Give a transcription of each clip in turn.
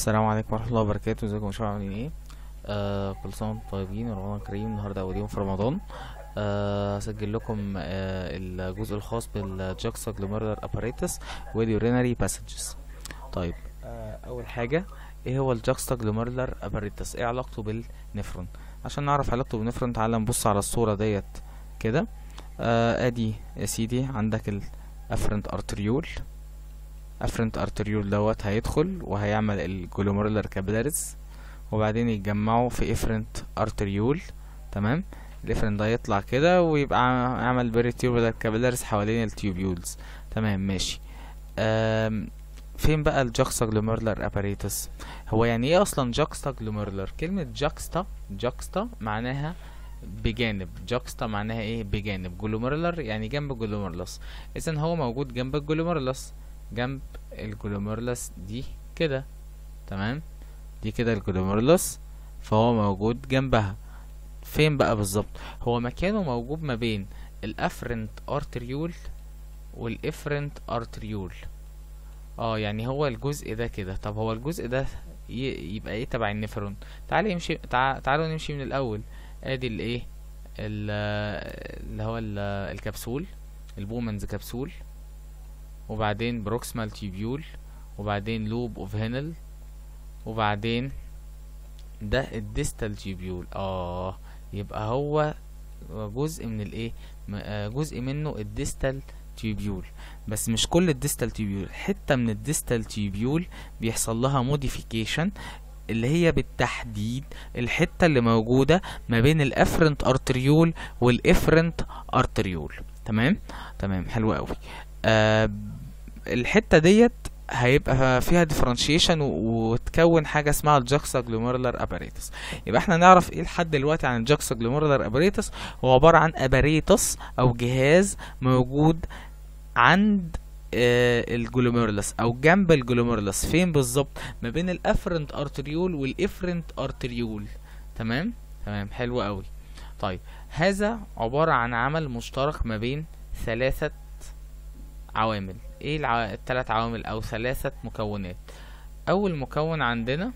السلام عليكم ورحمة الله وبركاته ازيكم يا شباب عاملين ايه آه كل سنة وانتم طيبين ورمضان كريم النهاردة أول يوم في رمضان آه هسجل لكم آه الجزء الخاص بالجاكسا جلوميرولار اباريتس واليورينري باسجز طيب آه أول حاجة ايه هو الجاكستا جلوميرولار اباريتس ايه علاقته بالنفرون عشان نعرف علاقته بالنفرون تعالى نبص على الصورة ديت كده آه ادي يا سيدي عندك الافرنت ارتريول افرنت ارتريول دوت هيدخل وهيعمل الجلوميرولار كابيلاريز وبعدين يتجمعوا في افرنت ارتريول تمام الافرنت ده يطلع كده ويبقى عمل بيريتيوبولار كابيلاريز حوالين التيوبيولز تمام ماشي أم فين بقى الجاكستا جلوميرولار اباريتس هو يعني ايه اصلا جاكستا جلوميرولار كلمه جاكستا جاكستا معناها بجانب جاكستا معناها ايه بجانب جلوميرولار يعني جنب جلوميرلس اذا هو موجود جنب الجلوميرلس جنب الجلوميرلس دي كده تمام دي كده الجلوميرلس فهو موجود جنبها فين بقى بالظبط هو مكانه موجود ما بين الافرنت ارتريول والافرنت ارتريول اه يعني هو الجزء ده كده طب هو الجزء ده ي- يبقى ايه تبع النفرون تعالى يمشي تع... تعالوا نمشي من الاول ادي الايه ال- اللي هو ال- الكبسول البومنز كبسول وبعدين بروكسمال تيبيول وبعدين لوب اوف هينل وبعدين ده الديستال تيبيول اه يبقى هو جزء من الايه م- آه، جزء منه الديستال تيبيول بس مش كل الديستال تيبيول حتة من الديستال تيبيول بيحصل لها موديفيكيشن اللي هي بالتحديد الحتة اللي موجودة ما بين الافرنت ارتريول والافرنت ارتريول تمام تمام حلو قوي آه الحتة ديت هيبقى فيها ديفرنشيشن وتكون حاجة اسمها الجاكسا جلوميرولار اباريتس يبقى احنا نعرف ايه لحد دلوقتي عن الجاكسا جلوميرولار اباريتس هو عبارة عن اباريتس او جهاز موجود عند آه الجلوميرولس او جنب الجلوميرولس فين بالظبط ما بين الافرنت ارتريول والافرنت ارتريول تمام تمام حلو قوي طيب هذا عبارة عن عمل مشترك ما بين ثلاثة عوامل ايه الع... الثلاث عوامل او ثلاثة مكونات اول مكون عندنا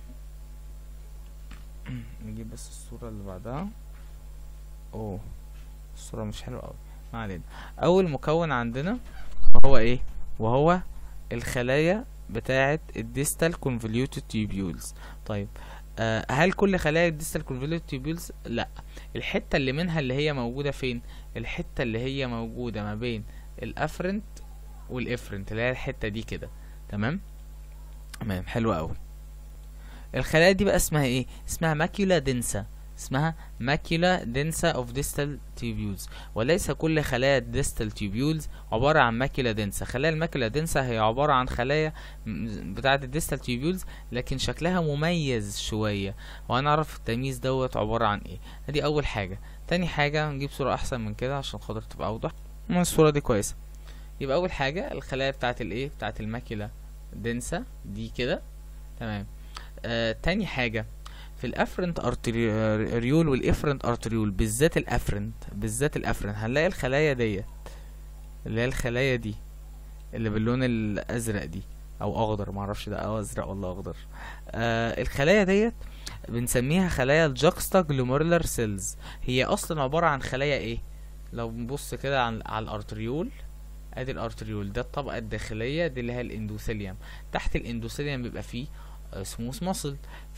نجيب بس الصورة اللي بعدها اوه الصورة مش حلوة اوي ما علينا اول مكون عندنا وهو ايه وهو الخلايا بتاعة الديستال كونفوليوتد تيبيولز طيب آه هل كل خلايا الديستال كونفوليوتد تيبيولز لا الحتة اللي منها اللي هي موجودة فين الحتة اللي هي موجودة ما بين الافرنت والافرنت اللي هي الحتة دي كده تمام تمام حلو قوي الخلايا دي بقى اسمها ايه اسمها ماكيولا دنسا اسمها ماكيولا دنسا اوف ديستال تيبيولز وليس كل خلايا الديستال تيبيولز عبارة عن ماكيولا دنسا خلايا الماكيولا دنسا هي عبارة عن خلايا م- بتاعة الديستال تيبيولز لكن شكلها مميز شوية وهنعرف التمييز دوت عبارة عن ايه دي اول حاجة تاني حاجة نجيب صورة احسن من كده عشان خاطر تبقى اوضح ما الصورة دي كويسة يبقى اول حاجة الخلايا بتاعة الايه بتاعة الماكيولا دنسا دي كده تمام آه تاني حاجة في الافرنت ارتريول والافرنت ارتريول بالذات الافرنت بالذات الافرنت هنلاقي الخلايا ديت اللي هي الخلايا دي اللي باللون الازرق دي او اخضر معرفش ده او ازرق ولا اخضر آه الخلايا ديت بنسميها خلايا الجاكستا جلوميرولار سيلز هي اصلا عبارة عن خلايا ايه لو نبص كده عن على الارتريول ادي الارتريول ده الطبقة الداخلية دي اللي هي الاندوثيليوم تحت الاندوثيليوم بيبقى فيه سموث ماسل ف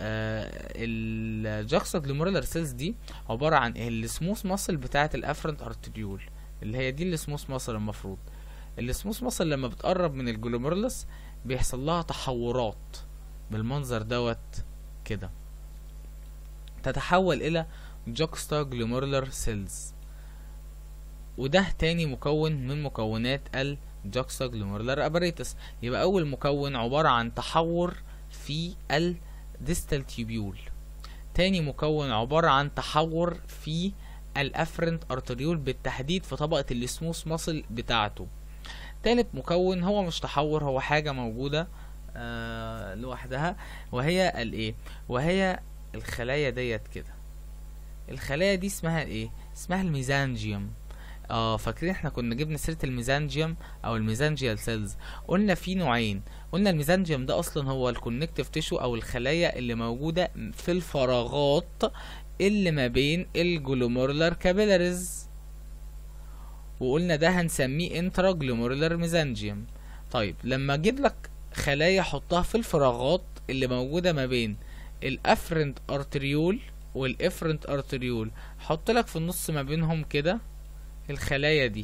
الجاكسا جلوميرولار سيلز دي عبارة عن ايه السموث ماسل بتاعة الافرنت ارتريول اللي هي دي السموث ماسل المفروض السموث ماسل لما بتقرب من الجلوميرولس بيحصل لها تحورات بالمنظر دوت كده تتحول الى جاكستا جلوميرولار سيلز وده تاني مكون من مكونات الجاكستا جلوميرولار اباريتس يبقى اول مكون عبارة عن تحور في الديستال تيبيول تاني مكون عبارة عن تحور في الافرنت ارتريول بالتحديد في طبقة السموث ماسل بتاعته تالت مكون هو مش تحور هو حاجة موجودة آه لوحدها وهي الايه وهي الخلايا ديت كده الخلايا دي اسمها ايه اسمها الميزانجيوم اه فاكرين احنا كنا جبنا سيره الميزانجيوم او الميزانجيال سيلز قلنا في نوعين قلنا الميزانجيوم ده اصلا هو الكونكتيف تيشو او الخلايا اللي موجوده في الفراغات اللي ما بين الجلوميرولار كابيلاريز وقلنا ده هنسميه انترا جلوميرولار ميزانجيوم طيب لما اجيب لك خلايا احطها في الفراغات اللي موجوده ما بين الافرنت ارتريول والافرنت ارتريول حط لك في النص ما بينهم كده الخلايا دي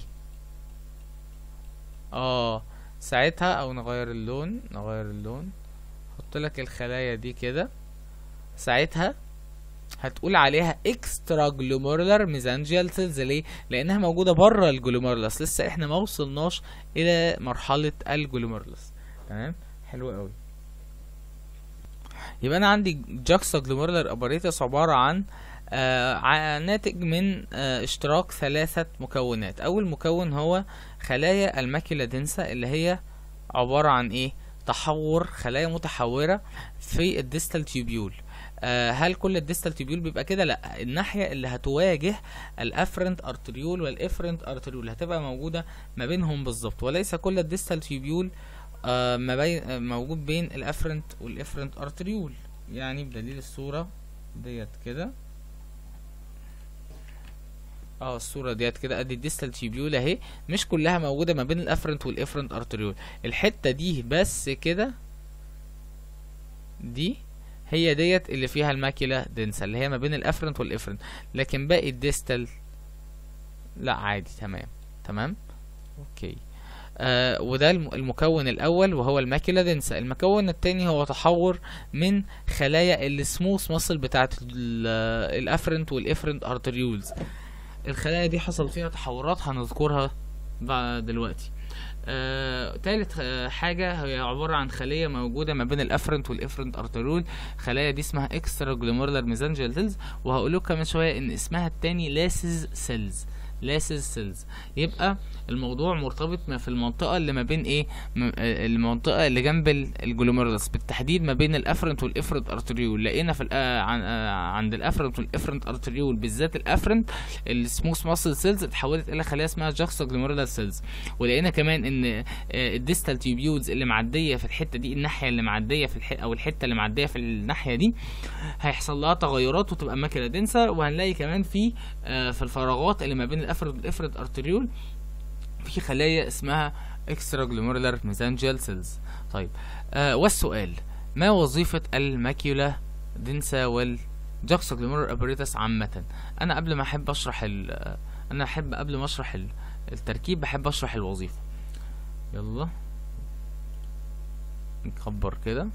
اه ساعتها او نغير اللون نغير اللون حط لك الخلايا دي كده ساعتها هتقول عليها اكسترا جلوميرولار ميزانجيال سيلز ليه لانها موجوده بره الجلوميرولس لسه احنا ما وصلناش الى مرحله الجلوميرولس تمام حلو قوي يبقى انا عندي جاكسا جلوميرولار اباريتس عباره عن آه ناتج من آه اشتراك ثلاثة مكونات أول مكون هو خلايا الماكيولا دنسا اللي هي عبارة عن إيه تحور خلايا متحورة في الديستال تيوبيول آه هل كل الديستال تيوبيول بيبقى كده لا الناحية اللي هتواجه الافرنت ارتريول والافرنت ارتريول هتبقى موجودة ما بينهم بالظبط وليس كل الديستال تيوبيول آه ما بين موجود بين الافرنت والافرنت ارتريول يعني بدليل الصورة ديت كده اه الصوره ديت كده ادي الديستال تيبيول اهي مش كلها موجوده ما بين الافرنت والافرنت ارتريول الحته دي بس كده دي هي ديت اللي فيها الماكيلا دنسا اللي هي ما بين الافرنت والافرنت لكن باقي الديستال لا عادي تمام تمام اوكي آه وده المكون الاول وهو الماكيلا دنسا المكون الثاني هو تحور من خلايا السموث ماسل بتاعت الافرنت والافرنت ارتريولز الخلايا دي حصل فيها تحورات هنذكرها بعد دلوقتي آه، تالت آه، حاجة هي عبارة عن خلية موجودة ما بين الافرنت والافرنت ارترول خلايا دي اسمها اكسترا جلوميرولار ميزانجيال سيلز وهقول لكم كمان شوية ان اسمها التاني لاسز سيلز لاسز سيلز يبقى الموضوع مرتبط ما في المنطقة اللي ما بين ايه م- آه، المنطقة اللي جنب ال- الجلوميرولس بالتحديد ما بين الافرنت والافرنت ارتريول لقينا في الأ- عن آه، عند الافرنت والافرنت ارتريول بالذات الافرنت السموث ماسل سيلز اتحولت الى خلايا اسمها جاكسا جلوميرولار سيلز ولقينا كمان ان آه، الديستال تيوبيولز اللي معديه في الحته دي الناحيه اللي معديه في الح... او الحته اللي معديه في الناحيه دي هيحصل لها تغيرات وتبقى ماكله دنسه وهنلاقي كمان في آه، في الفراغات اللي ما بين الافرد والافرد ارتريول في خلايا اسمها اكسترا جلوميرولار ميزانجيال سيلز طيب آه والسؤال ما وظيفه الماكيولا دنسا والجاكسا جلوميرولار ابريتس عامه انا قبل ما احب اشرح ال... آه، انا احب قبل ما اشرح ال... التركيب بحب اشرح الوظيفه يلا نكبر كده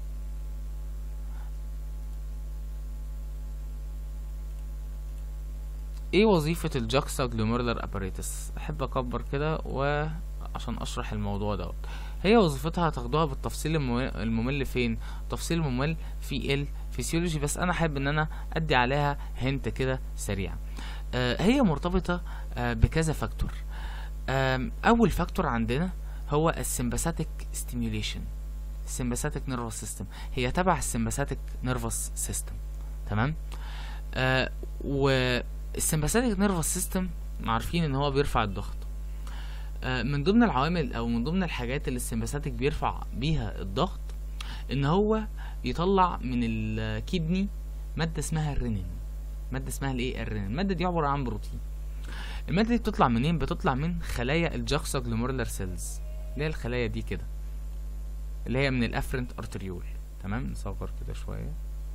ايه وظيفة الجاكسا جلوميرولار اباريتس احب اكبر كده وعشان اشرح الموضوع دوت هي وظيفتها هتاخدوها بالتفصيل الممل, الممل فين تفصيل ممل في الفسيولوجي بس انا احب ان انا ادي عليها هنت كده سريع آه هي مرتبطة آه بكذا فاكتور آم، اول فاكتور عندنا هو السمباثيك ستيميوليشن السمباثيك نيرفس سيستم هي تبع السمباثيك نيرفس سيستم تمام آه والسمباثيك نيرفس سيستم عارفين ان هو بيرفع الضغط آه من ضمن العوامل او من ضمن الحاجات اللي السمباثيك بيرفع بيها الضغط ان هو يطلع من الكدني ماده اسمها الرينين ماده اسمها الايه الرينين الماده دي عباره عن بروتين الماده دي بتطلع منين بتطلع من خلايا الجاكسا جلوميرولار سيلز اللي هي الخلايا دي كده اللي هي من الافرنت ارتريول تمام نصغر كده شويه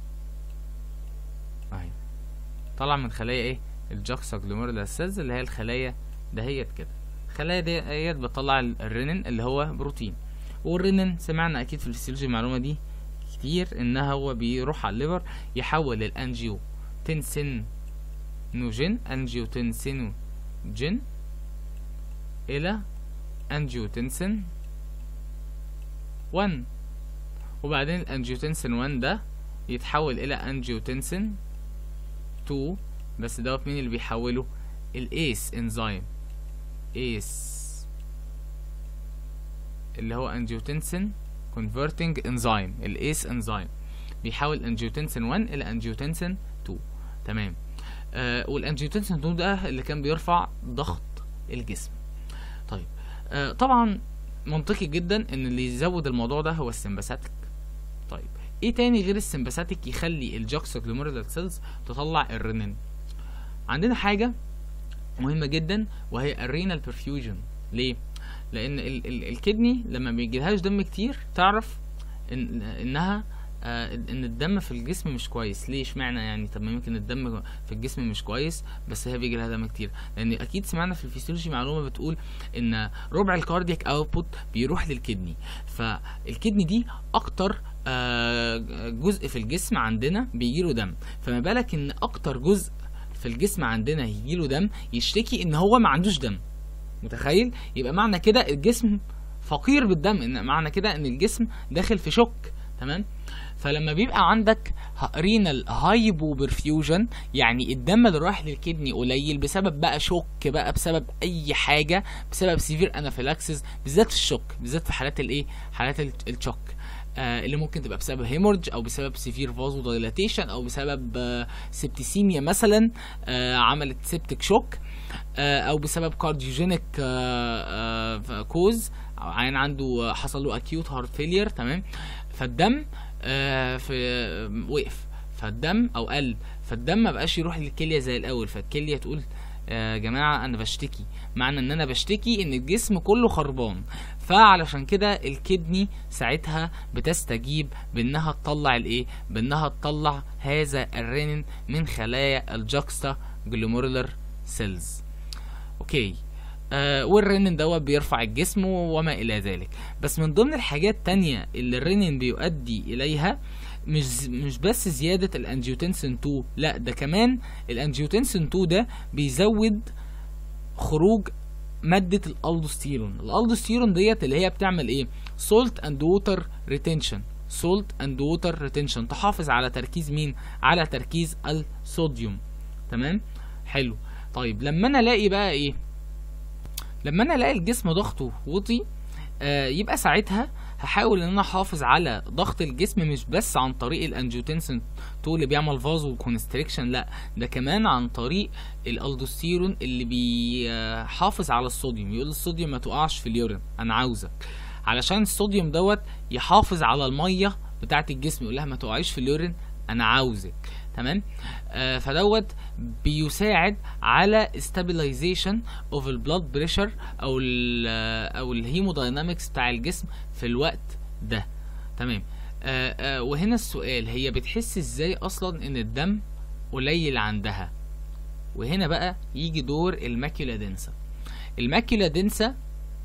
اهي طلع من خلايا ايه الجاكسا جلوميرولار سيلز اللي هي الخلايا دهيت كده الخلايا ديت بتطلع ال- الرينين اللي هو بروتين والرينين سمعنا اكيد في الفسيولوجي المعلومه دي كتير انها هو بيروح على الليفر يحول الانجيو تنسينوجين انجيوتنسينوجين الى انجيوتنسين 1 وبعدين الانجيوتنسين 1 ده يتحول الى انجيوتنسين 2 بس دوت مين اللي بيحوله الايس انزيم ايس اللي هو انجيوتنسين converting انزيم الايس انزيم بيحول انجيوتنسين 1 الى انجيوتنسين 2 تمام آه والانجيوتنسين 2 ده اللي كان بيرفع ضغط الجسم طيب آه طبعا منطقي جدا ان اللي يزود الموضوع ده هو السمباثيك طيب ايه تاني غير السمباثيك يخلي الجوكسوجلوميرولار سيلز تطلع الرنين عندنا حاجه مهمه جدا وهي الرينال برفيوجن ليه لان ال ال الكدني لما بيجيلهاش دم كتير تعرف إن انها آه ان الدم في الجسم مش كويس ليه اشمعنى يعني طب ما يمكن الدم في الجسم مش كويس بس هي بيجي لها دم كتير لان اكيد سمعنا في الفسيولوجي معلومه بتقول ان ربع الكاردياك اوتبوت بيروح للكدني فالكدني دي اكتر آه جزء في الجسم عندنا بيجيله دم فما بالك ان اكتر جزء في الجسم عندنا يجيله دم يشتكي ان هو ما عندوش دم متخيل يبقى معنى كده الجسم فقير بالدم ان معنى كده ان الجسم داخل في شوك تمام فلما بيبقى عندك رينال هايبو برفيوجن يعني الدم اللي رايح للكدني قليل بسبب بقى شوك بقى بسبب اي حاجه بسبب سيفير انافيلاكسس بالذات في الشوك بالذات في حالات الايه حالات الشوك آه اللي ممكن تبقى بسبب هيمورج او بسبب سيفير فازو دايلاتيشن او بسبب آه سبتيسيميا مثلا آه عملت سيبتك شوك آه او بسبب كارديوجينيك آه آه كوز عين عنده حصل له اكيوت هارت فيلير تمام فالدم آه في وقف فالدم او قل فالدم ما بقاش يروح للكليه زي الاول فالكليه تقول يا جماعه انا بشتكي معنى ان انا بشتكي ان الجسم كله خربان فعلشان كده الكدني ساعتها بتستجيب بانها تطلع الايه بانها تطلع هذا الرنين من خلايا الجاكستا جلوميرولار سيلز اوكي آه والرنين دوت بيرفع الجسم وما الى ذلك بس من ضمن الحاجات تانية اللي الرنين بيؤدي اليها مش مش بس زياده الانجيوتنسين 2 لا ده كمان الانجيوتنسين 2 ده بيزود خروج ماده الالدوستيرون الالدوستيرون ديت اللي هي بتعمل ايه سولت اند ووتر ريتنشن سولت اند ووتر ريتنشن تحافظ على تركيز مين على تركيز الصوديوم تمام حلو طيب لما انا الاقي بقى ايه لما انا الاقي الجسم ضغطه وطي آه يبقى ساعتها هحاول ان انا احافظ على ضغط الجسم مش بس عن طريق الانجيوتنسين 2 اللي بيعمل فازو كونستريكشن لا ده كمان عن طريق الالدوستيرون اللي بيحافظ على الصوديوم يقول الصوديوم ما تقعش في اليورين انا عاوزك علشان الصوديوم دوت يحافظ على الميه بتاعه الجسم يقول لها ما تقعيش في اليورين انا عاوزك تمام آه فدوت بيساعد على stabilization of البلاد بريشر او ال او الهيموداينامكس بتاع الجسم في الوقت ده تمام آه آه وهنا السؤال هي بتحس ازاي اصلا ان الدم قليل عندها وهنا بقى يجي دور الماكيولا دنسا الماكيولا دنسا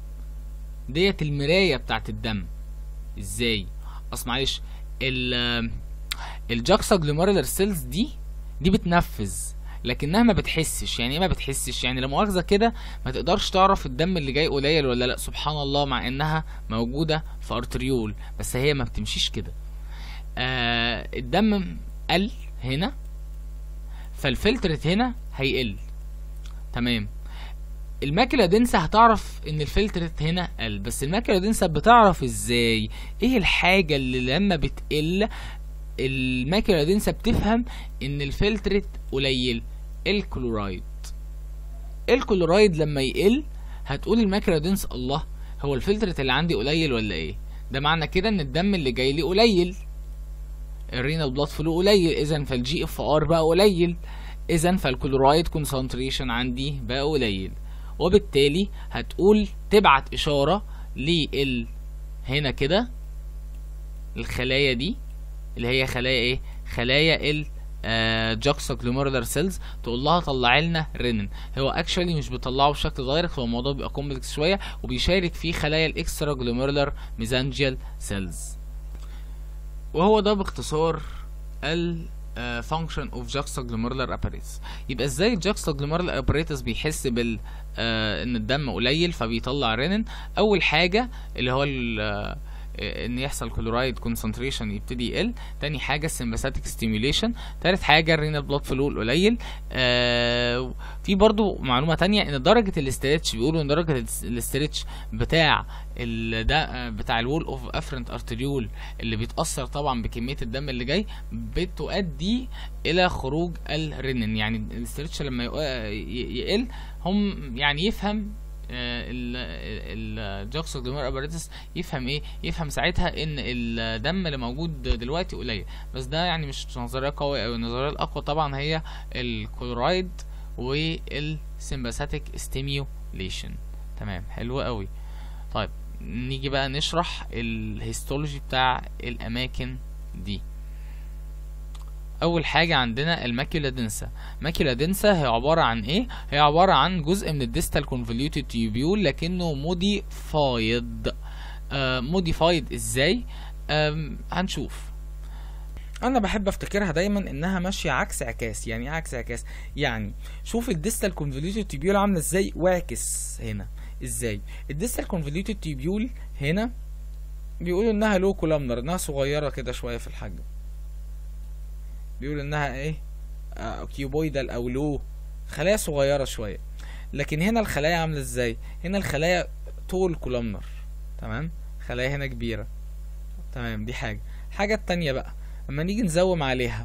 ديت المرايه بتاعت الدم ازاي اصل معلش ال الجاكسا جلوميرولار سيلز دي دي بتنفذ لكنها ما بتحسش يعني ايه ما بتحسش يعني لا مؤاخذه كده ما تقدرش تعرف الدم اللي جاي قليل ولا لا سبحان الله مع انها موجوده في ارتريول بس هي ما بتمشيش كده آه الدم قل هنا فالفلترت هنا هيقل تمام الماكيولا دنسا هتعرف ان الفلترت هنا قل بس الماكيولا دنسا بتعرف ازاي ايه الحاجه اللي لما بتقل الماكيولا دنسا بتفهم ان الفلترت قليل الكلورايد الكلورايد لما يقل هتقول الماكيولا دنس الله هو الفلترت اللي عندي قليل ولا ايه ده معنى كده ان الدم اللي جاي لي قليل الرينال بلاد فلو قليل اذا فالجي اف ار بقى قليل اذا فالكلورايد كونسنتريشن عندي بقى قليل وبالتالي هتقول تبعت اشاره لل هنا كده الخلايا دي اللي هي خلايا ايه خلايا ال جاكسا جلوميرولار سيلز تقول لها طلع لنا رينين هو اكشولي مش بيطلعه بشكل دايركت هو الموضوع بيبقى كومبلكس شويه وبيشارك فيه خلايا الاكسترا جلوميرولار ميزانجيال سيلز وهو ده باختصار ال فانكشن اوف جاكسا جلوميرولار اباريتس يبقى ازاي الجاكسا جلوميرولار اباريتس بيحس بال آه ان الدم قليل فبيطلع رينين اول حاجه اللي هو آه، ان يحصل كلورايد كونسنتريشن يبتدي يقل تاني حاجه السمباثيك ستيميوليشن تالت حاجه الرينال بلاد فلو القليل آه في برضو معلومه تانية ان درجه الاسترتش بيقولوا ان درجه الاسترتش بتاع ال- ده آه، بتاع الوول اوف افرنت ارتريول اللي بيتاثر طبعا بكميه الدم اللي جاي بتؤدي الى خروج الرنين يعني الاسترتش لما يق- ي- يقل هم يعني يفهم الجاكسو جلومير اباريتس يفهم ايه يفهم ساعتها ان الدم اللي موجود دلوقتي قليل بس ده يعني مش نظريه قويه قوي النظريه الاقوى طبعا هي الكلورايد والسمباثيك ستيميوليشن تمام حلو قوي طيب نيجي بقى نشرح الهيستولوجي بتاع الاماكن دي اول حاجه عندنا الماكيولا دنسا ماكيولا دنسا هي عباره عن ايه هي عباره عن جزء من الديستال كونفوليوتد تيوبيول لكنه موديفايد موديفايد ازاي آم، هنشوف انا بحب افتكرها دايما انها ماشيه عكس عكاس يعني ايه عكس عكاس يعني شوف الديستال كونفوليوتد تيبيول عامله ازاي واعكس هنا ازاي الديستال كونفوليوتد تيبيول هنا بيقولوا انها لو كولامنر انها صغيره كده شويه في الحجم بيقولوا انها ايه آه كيوبويدال او لو خلايا صغيره شويه لكن هنا الخلايا عامله ازاي هنا الخلايا طول كولامنر تمام خلايا هنا كبيره تمام دي حاجه الحاجه التانية بقى اما نيجي نزوم عليها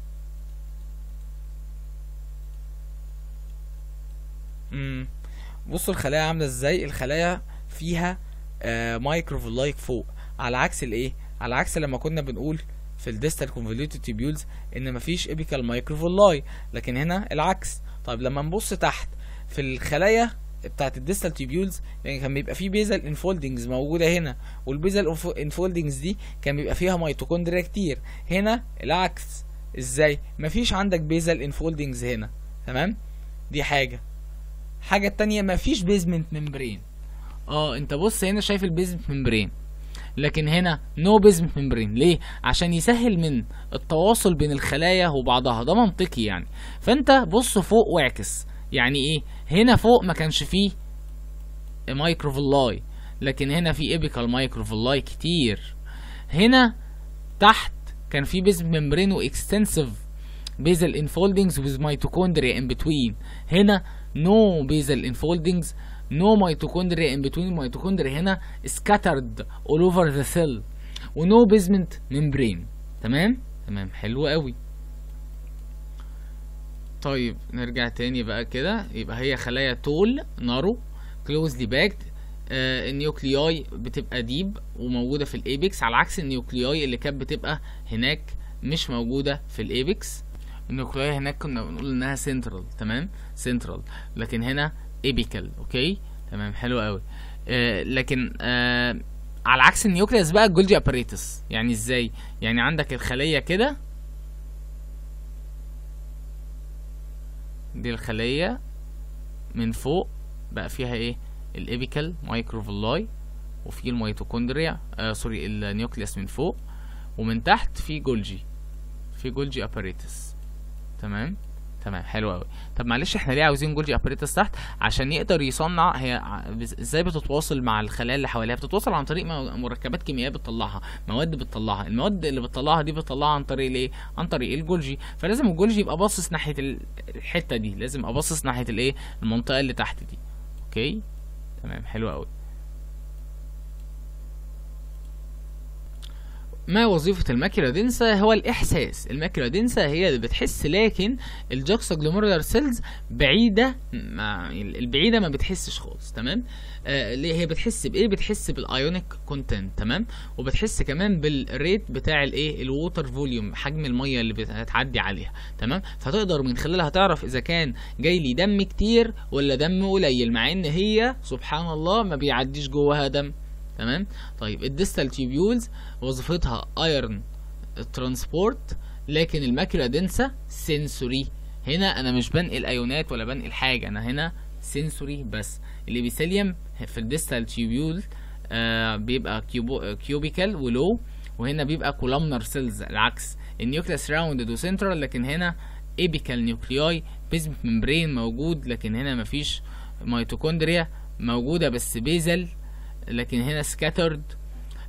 امم بصوا الخلايا عامله ازاي الخلايا فيها آه مايكروفلايك فوق على عكس الايه على عكس لما كنا بنقول في الديستال كونفوليوتد تيبيولز ان مفيش ايبيكال مايكروفلاي لكن هنا العكس طيب لما نبص تحت في الخلايا بتاعت الديستال تيبيولز يعني كان بيبقى في بيزل انفولدنجز موجوده هنا والبيزل انفولدنجز دي كان بيبقى فيها ميتوكوندريا كتير هنا العكس ازاي مفيش عندك بيزل انفولدنجز هنا تمام دي حاجه حاجه التانية مفيش بيزمنت ممبرين اه انت بص هنا شايف البيزمنت ممبرين لكن هنا نو بيزمنت ممبرين ليه عشان يسهل من التواصل بين الخلايا وبعضها ده منطقي يعني فانت بص فوق واعكس يعني ايه هنا فوق ما كانش فيه مايكروفلاي لكن هنا في ايبيكال مايكروفلاي كتير هنا تحت كان في بيزمنت ممبرين واكستنسيف basal enfoldings with mitochondria in between هنا no basal enfoldings no mitochondria in between mitochondria هنا scattered all over the cell و no basement membrane تمام تمام حلو قوي طيب نرجع تاني بقى كده يبقى هي خلايا طول نارو closely packed آه النيوكلياي بتبقى ديب وموجودة في الإيبكس على عكس النيوكلياي اللي كانت بتبقى هناك مش موجودة في الإيبكس النيوكلياي هناك كنا بنقول انها سنترال تمام سنترال لكن هنا ايبيكال اوكي تمام حلو قوي آه لكن آه على عكس النيوكليوس بقى الجولجي اباريتس يعني ازاي يعني عندك الخليه كده دي الخليه من فوق بقى فيها ايه الابيكال مايكروفلاي وفي الميتوكوندريا آه سوري النيوكليوس من فوق ومن تحت في جولجي في جولجي اباريتس تمام تمام حلو قوي طب معلش احنا ليه عاوزين جولجي اباريتس تحت عشان يقدر يصنع هي ع- بز- ازاي بتتواصل مع الخلايا اللي حواليها بتتواصل عن طريق م- مركبات كيميائيه بتطلعها مواد بتطلعها المواد اللي بتطلعها دي بتطلعها عن طريق الايه عن طريق الجولجي فلازم الجولجي يبقى باصص ناحيه ال- الحته دي لازم يبقى باصص ناحيه الايه المنطقه اللي تحت دي اوكي تمام حلو قوي ما وظيفة الماكيولا دنسا هو الإحساس الماكيولا دنسا هي اللي بتحس لكن الجاكسا جلوميرولار سيلز بعيدة ما البعيدة ما بتحسش خالص تمام آه ليه هي بتحس بإيه بتحس بالأيونيك كونتنت تمام وبتحس كمان بالريت بتاع الإيه الووتر فوليوم حجم المية اللي بتعدي عليها تمام فتقدر من خلالها تعرف إذا كان جاي لي دم كتير ولا دم قليل مع إن هي سبحان الله ما بيعديش جواها دم تمام طيب الديستال تيبيولز وظيفتها ايرون ترانسبورت لكن الماكيولا دنسا سنسوري هنا انا مش بنقل ايونات ولا بنقل حاجه انا هنا سنسوري بس الابيثيليوم في الديستال تيبيول آه بيبقى كيوبو كيوبيكال ولو وهنا بيبقى كولامنر سيلز العكس النيوكليس راوندد وسنترال لكن هنا ايبيكال نيوكلياي بيزمنت ممبرين موجود لكن هنا مفيش ميتوكوندريا موجوده بس بيزل لكن هنا سكاترد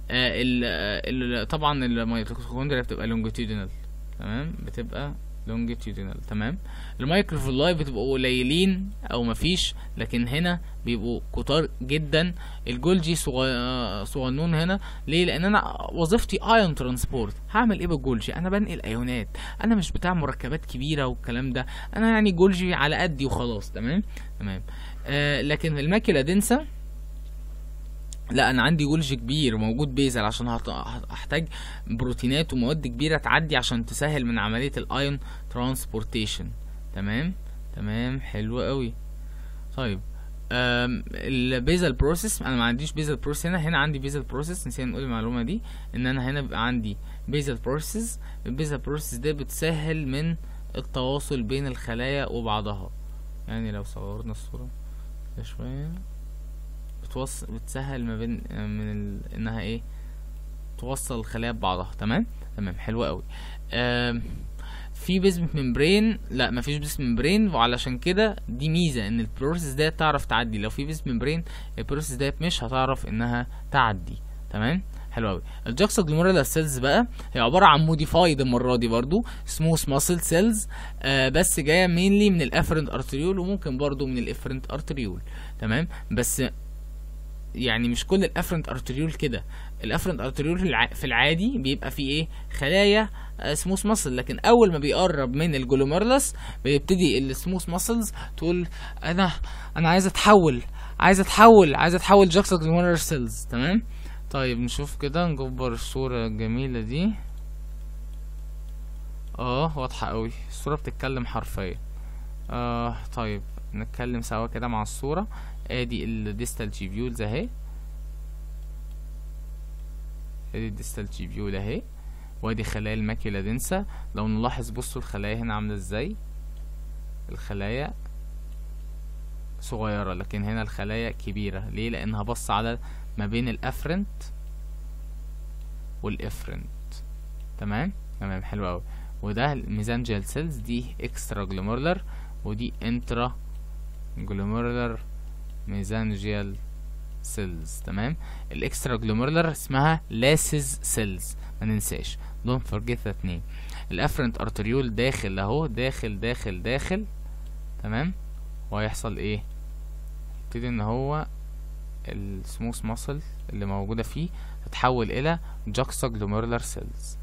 آه ال ال طبعا الميتوكوندريا بتبقى لونجيتيودينال تمام بتبقى لونجيتيودينال تمام المايكروفيلاي بتبقوا قليلين او مفيش لكن هنا بيبقوا كتار جدا الجولجي صغ- صغنون هنا ليه لان انا وظيفتي ايون ترانسبورت هعمل ايه بالجولجي انا بنقل ايونات انا مش بتاع مركبات كبيره والكلام ده انا يعني جولجي على قدي وخلاص تمام تمام آه لكن الماكيلا دنسا لا انا عندي جولج كبير موجود بيزل عشان هط- هحتاج بروتينات ومواد كبيره تعدي عشان تسهل من عمليه الايون ترانسبورتيشن تمام تمام حلو قوي طيب أم البيزل بروسيس انا ما عنديش بيزل بروسيس هنا هنا عندي بيزل بروسيس نسينا نقول المعلومه دي ان انا هنا بيبقى عندي بيزل بروسيس البيزل بروسيس ده بتسهل من التواصل بين الخلايا وبعضها يعني لو صورنا الصوره كده شويه بتوصل بتسهل ما بين من ال... انها ايه توصل الخلايا ببعضها تمام تمام حلو قوي آم، في بيزمنت ممبرين لا مفيش بيزمنت ممبرين وعلشان كده دي ميزه ان البروسيس ديت تعرف تعدي لو في بيزمنت ممبرين البروسيس ديت مش هتعرف انها تعدي تمام حلو قوي الجاكسا جلوميرولار سيلز بقى هي عباره عن موديفايد المره دي برضو سموث ماسل سيلز آه بس جايه مينلي من الافرنت ارتريول وممكن برضو من الافرنت ارتريول تمام بس يعني مش كل الافرنت ارتريول كده الافرنت ارتريول في الع- في العادي بيبقى فيه ايه خلايا سموث ماسل لكن اول ما بيقرب من الجلوميرلس بيبتدي السموث ماسلز تقول انا انا عايز اتحول عايز اتحول عايز اتحول جاكسا جلوميرلر سيلز تمام طيب نشوف كده نكبر الصورة الجميلة دي اه واضحة قوي الصورة بتتكلم حرفيا اه طيب نتكلم سوا كده مع الصورة ادي الديستال تيبيولز اهي ادي الديستال تيبيول اهي وادي خلايا الماكيلا دنسا لو نلاحظ بصوا الخلايا هنا عاملة ازاي الخلايا صغيرة لكن هنا الخلايا كبيرة ليه لانها بص على ما بين الافرنت والافرنت تمام تمام حلو قوي وده الميزانجيال سيلز دي اكسترا جلوميرولر ودي انترا جلوميرولر ميزانجيال سيلز تمام الاكسترا جلوميرولر اسمها لاسز سيلز ما ننساش don't forget that name الافرنت ارتريول داخل اهو داخل داخل داخل تمام وهيحصل ايه يبتدي ان هو السموث ماسل اللي موجوده فيه تتحول الى جاكسا جلوميرولار سيلز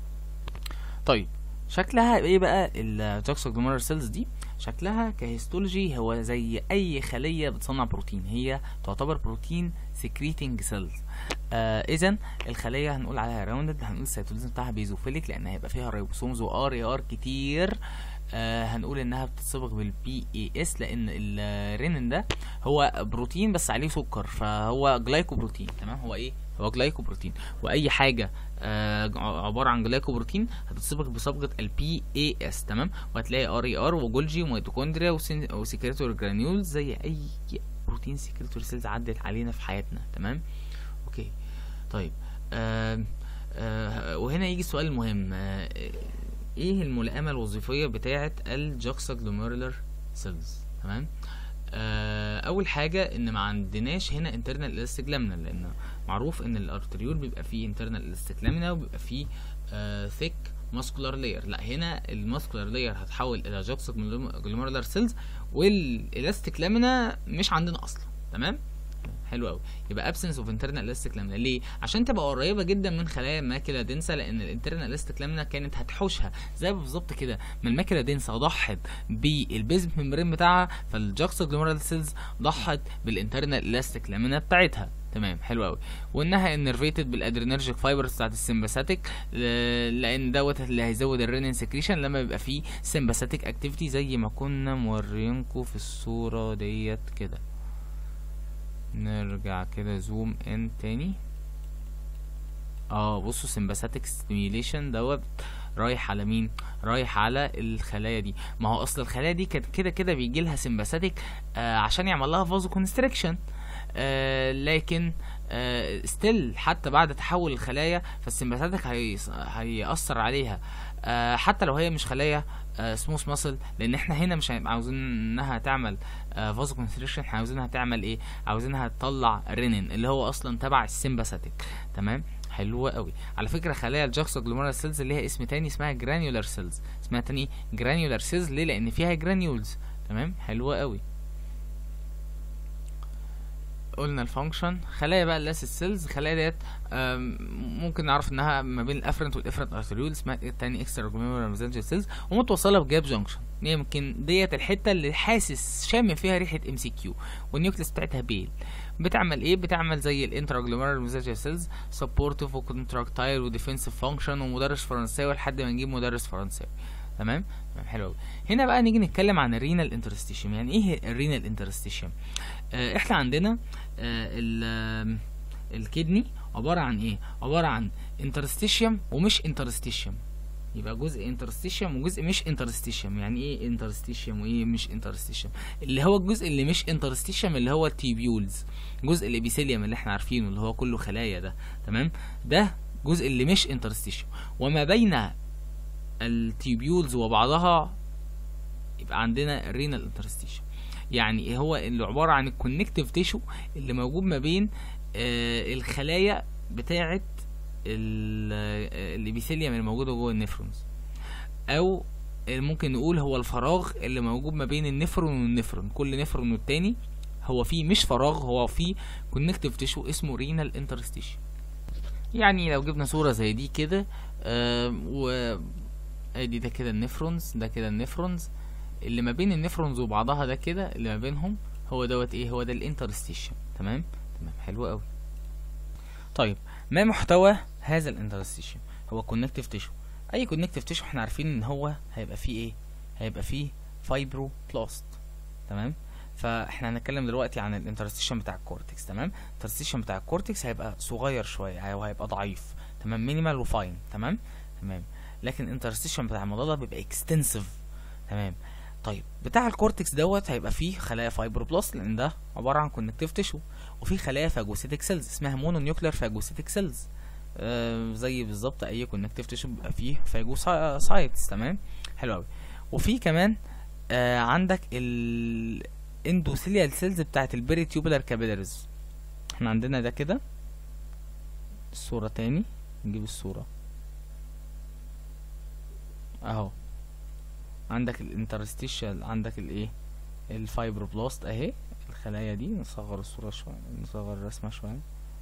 طيب شكلها ايه بقى الجاكسا جلوميرولار سيلز دي شكلها كهيستولوجي هو زي اي خليه بتصنع بروتين هي تعتبر بروتين سكريتنج سيلز آه اذا الخليه هنقول عليها راوندد هنقول السيتوليزم بتاعها بيزوفيليك لان هيبقى فيها ريبوسومز وار اي ار كتير آه هنقول انها بتتصبغ بالبي اي اس لان الرينين ده هو بروتين بس عليه سكر فهو جلايكوبروتين تمام هو ايه هو جلايكوبروتين واي حاجه آه عباره عن جلايكوبروتين هتتصبغ بصبغه البي اي اس تمام وهتلاقي ار اي ار وجولجي وميتوكوندريا وسكريتور جرانيولز زي اي بروتين سكريتور سيلز عدت علينا في حياتنا تمام اوكي طيب آه آه وهنا يجي السؤال المهم آه ايه الملائمه الوظيفيه بتاعه الجاكسا جلوميرولار سيلز تمام آه اول حاجه ان ما عندناش هنا انترنال الاستيك لامنا لان معروف ان الارتريول بيبقى فيه انترنال الاستيك لامنا وبيبقى فيه آه ثيك ماسكولار لاير لا هنا الماسكولار لاير هتحول الى جاكسا جلوميرولار سيلز والالاستيك لامنا مش عندنا اصلا تمام حلو قوي يبقى absence of internal elastic lamina ليه عشان تبقى قريبه جدا من خلايا الماكيلا دنسا لان الانترنال elastic lamina كانت هتحوشها زي بالظبط كده ما الماكيلا دنسا ضحت بالبيزم ممبرين بتاعها فالجاكسا جلوميرال سيلز ضحت بالانترنال elastic lamina بتاعتها تمام حلو قوي وانها انرفيتد بالادرينرجيك فايبرز بتاعت السمباثيك لان دوت اللي هيزود الرينين سكريشن لما يبقى فيه سمباثيك اكتيفيتي زي ما كنا مورينكم في الصوره ديت كده نرجع كده زوم ان تاني اه بصوا سمباثيك ستيميوليشن دوت رايح على مين رايح على الخلايا دي ما هو اصل الخلايا دي كانت كده كده بيجي لها سمباثيك آه عشان يعمل لها فازو كونستريكشن آه لكن آه ستيل حتى بعد تحول الخلايا فالسمباثيك هيأثر عليها آه حتى لو هي مش خلايا آه سموث ماسل لان احنا هنا مش عاوزين انها تعمل آه فازو كونستريكشن احنا عاوزينها تعمل ايه عاوزينها تطلع رينين اللي هو اصلا تبع السمباثيك تمام حلوة قوي على فكرة خلايا الجاكسو جلوميرال سيلز ليها اسم تاني اسمها جرانيولار سيلز اسمها تاني جرانيولار سيلز ليه لان فيها جرانيولز تمام حلوة قوي قلنا الفانكشن خلايا بقى اللاس سيلز خلايا ديت آم، ممكن نعرف انها ما بين الافرنت والافرنت ارتريول اسمها التاني اكسترا جلوميرال ميزنجر سيلز ومتوصله بجاب جانكشن يمكن ديت الحته اللي حاسس شامم فيها ريحه ام سي كيو والنيوكليس بتاعتها بيل بتعمل ايه بتعمل زي الانترا جلوميرال ميزنجر سيلز سبورتيف وكونتراكتايل وديفنسيف فانكشن ومدرس فرنساوي لحد ما نجيب مدرس فرنساوي تمام تمام حلو قوي هنا بقى نيجي نتكلم عن الرينال انترستيشيوم يعني ايه الرينال انترستيشيوم آه احنا عندنا آه ال آم، الكدني عباره عن ايه عباره عن انترستيشيوم ومش انترستيشيوم يبقى جزء انترستيشيوم وجزء مش انترستيشيوم يعني ايه انترستيشيوم وايه مش انترستيشيوم اللي هو الجزء اللي مش انترستيشيوم اللي هو التيبيولز جزء الابيثيليوم اللي احنا عارفينه اللي هو كله خلايا ده تمام ده جزء اللي مش انترستيشيوم وما بين التيبيولز وبعضها يبقى عندنا الرينال انترستيشن يعني هو اللي عباره عن الكونكتيف تيشو اللي موجود ما بين آه الخلايا بتاعه الابيثيليوم اللي موجوده جوه النفرونز او ممكن نقول هو الفراغ اللي موجود ما بين النفرون والنفرون كل نفرون والتاني هو فيه مش فراغ هو فيه كونكتيف تيشو اسمه رينال انترستيشن يعني لو جبنا صوره زي دي كده آه و ادي ده كده النفرونز ده كده النفرونز اللي ما بين النفرونز وبعضها ده كده اللي ما بينهم هو دوت ايه هو ده الانترستيشن تمام تمام حلو قوي طيب ما محتوى هذا الانترستيشن هو كونكتيف تيشو اي كونكتيف تيشو احنا عارفين ان هو هيبقى فيه ايه هيبقى فيه فايبرو بلاست تمام فاحنا هنتكلم دلوقتي عن الانترستيشن بتاع الكورتكس تمام الانترستيشن بتاع الكورتكس هيبقى صغير شويه وهيبقى ضعيف تمام مينيمال وفاين تمام تمام لكن الانترستيشن بتاع الموضوع ده بيبقى اكستنسيف تمام طيب بتاع الكورتكس دوت هيبقى فيه خلايا فايبروبلاست لان ده عباره عن كونكتيف تيشو وفي خلايا فاجوسيتك سيلز اسمها مونو نيوكلير فاجوسيتك سيلز آه زي بالظبط اي كونكتيف تيشو بيبقى فيه فاجوسايتس تمام حلو قوي وفي كمان آه عندك الاندوثيليال سيلز بتاعت البيري تيوبولار كابيلاريز احنا عندنا ده كده الصوره تاني نجيب الصوره اهو عندك الانترستيشال عندك الايه الفايبروبلاست اهي الخلايا دي نصغر الصوره شويه نصغر الرسمه شويه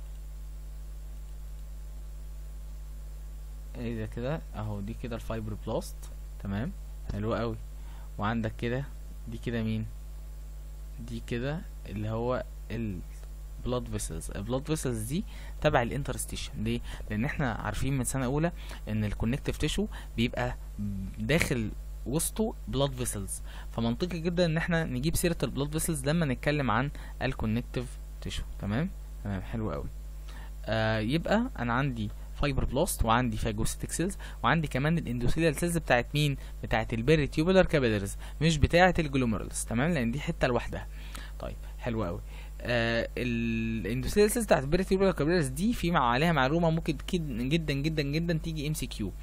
ايه ده كده اهو دي كده الفايبروبلاست تمام حلو قوي وعندك كده دي كده مين دي كده اللي هو ال blood vessels البلاد فيسلز دي تبع الانترستيشن ليه لان احنا عارفين من سنه اولى ان الكونكتيف تيشو بيبقى داخل وسطه بلاد فيسلز فمنطقي جدا ان احنا نجيب سيره البلاد فيسلز لما نتكلم عن الكونكتيف تيشو تمام تمام حلو قوي آه يبقى انا عندي فايبر بلاست وعندي فاجوسيتك سيلز وعندي كمان الاندوثيليال سيلز بتاعت مين بتاعت البيري تيوبولار كابيلاريز مش بتاعت الجلوميرولز تمام لان دي حته لوحدها طيب حلو قوي آه الاندوثيليال سيلز بتاعت البيري تيوبولار كابيلاريز دي في مع عليها معلومه ممكن جدا جدا جدا تيجي ام سي كيو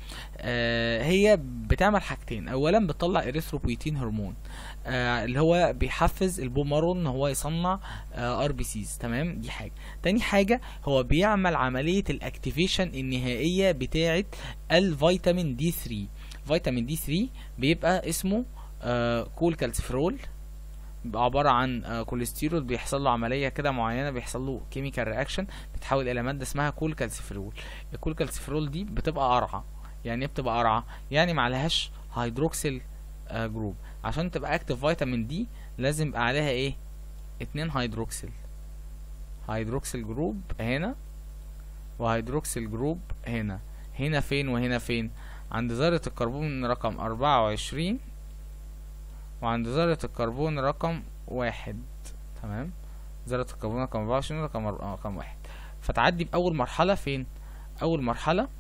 هي بتعمل حاجتين اولا بتطلع اريثروبويتين هرمون آه اللي هو بيحفز البومارون ان هو يصنع ار بي سيز تمام دي حاجه تاني حاجه هو بيعمل عمليه الاكتيفيشن النهائيه بتاعه الفيتامين دي 3 فيتامين دي 3 بيبقى اسمه آه كول كالسيفرول بيبقى عباره عن آه كوليسترول بيحصل له عمليه كده معينه بيحصل له كيميكال رياكشن بتحول الى ماده اسمها كول كالسيفرول الكول كالسيفرول دي بتبقى قرعه يعني ايه بتبقى قرعه يعني ما عليهاش هيدروكسيل آه جروب عشان تبقى اكتف فيتامين دي لازم يبقى عليها ايه اتنين هيدروكسيل هيدروكسيل جروب هنا وهيدروكسيل جروب هنا هنا فين وهنا فين عند ذرة الكربون رقم أربعة وعشرين وعند ذرة الكربون رقم واحد تمام ذرة الكربون رقم أربعة وعشرين رقم رقم واحد فتعدي بأول مرحلة فين أول مرحلة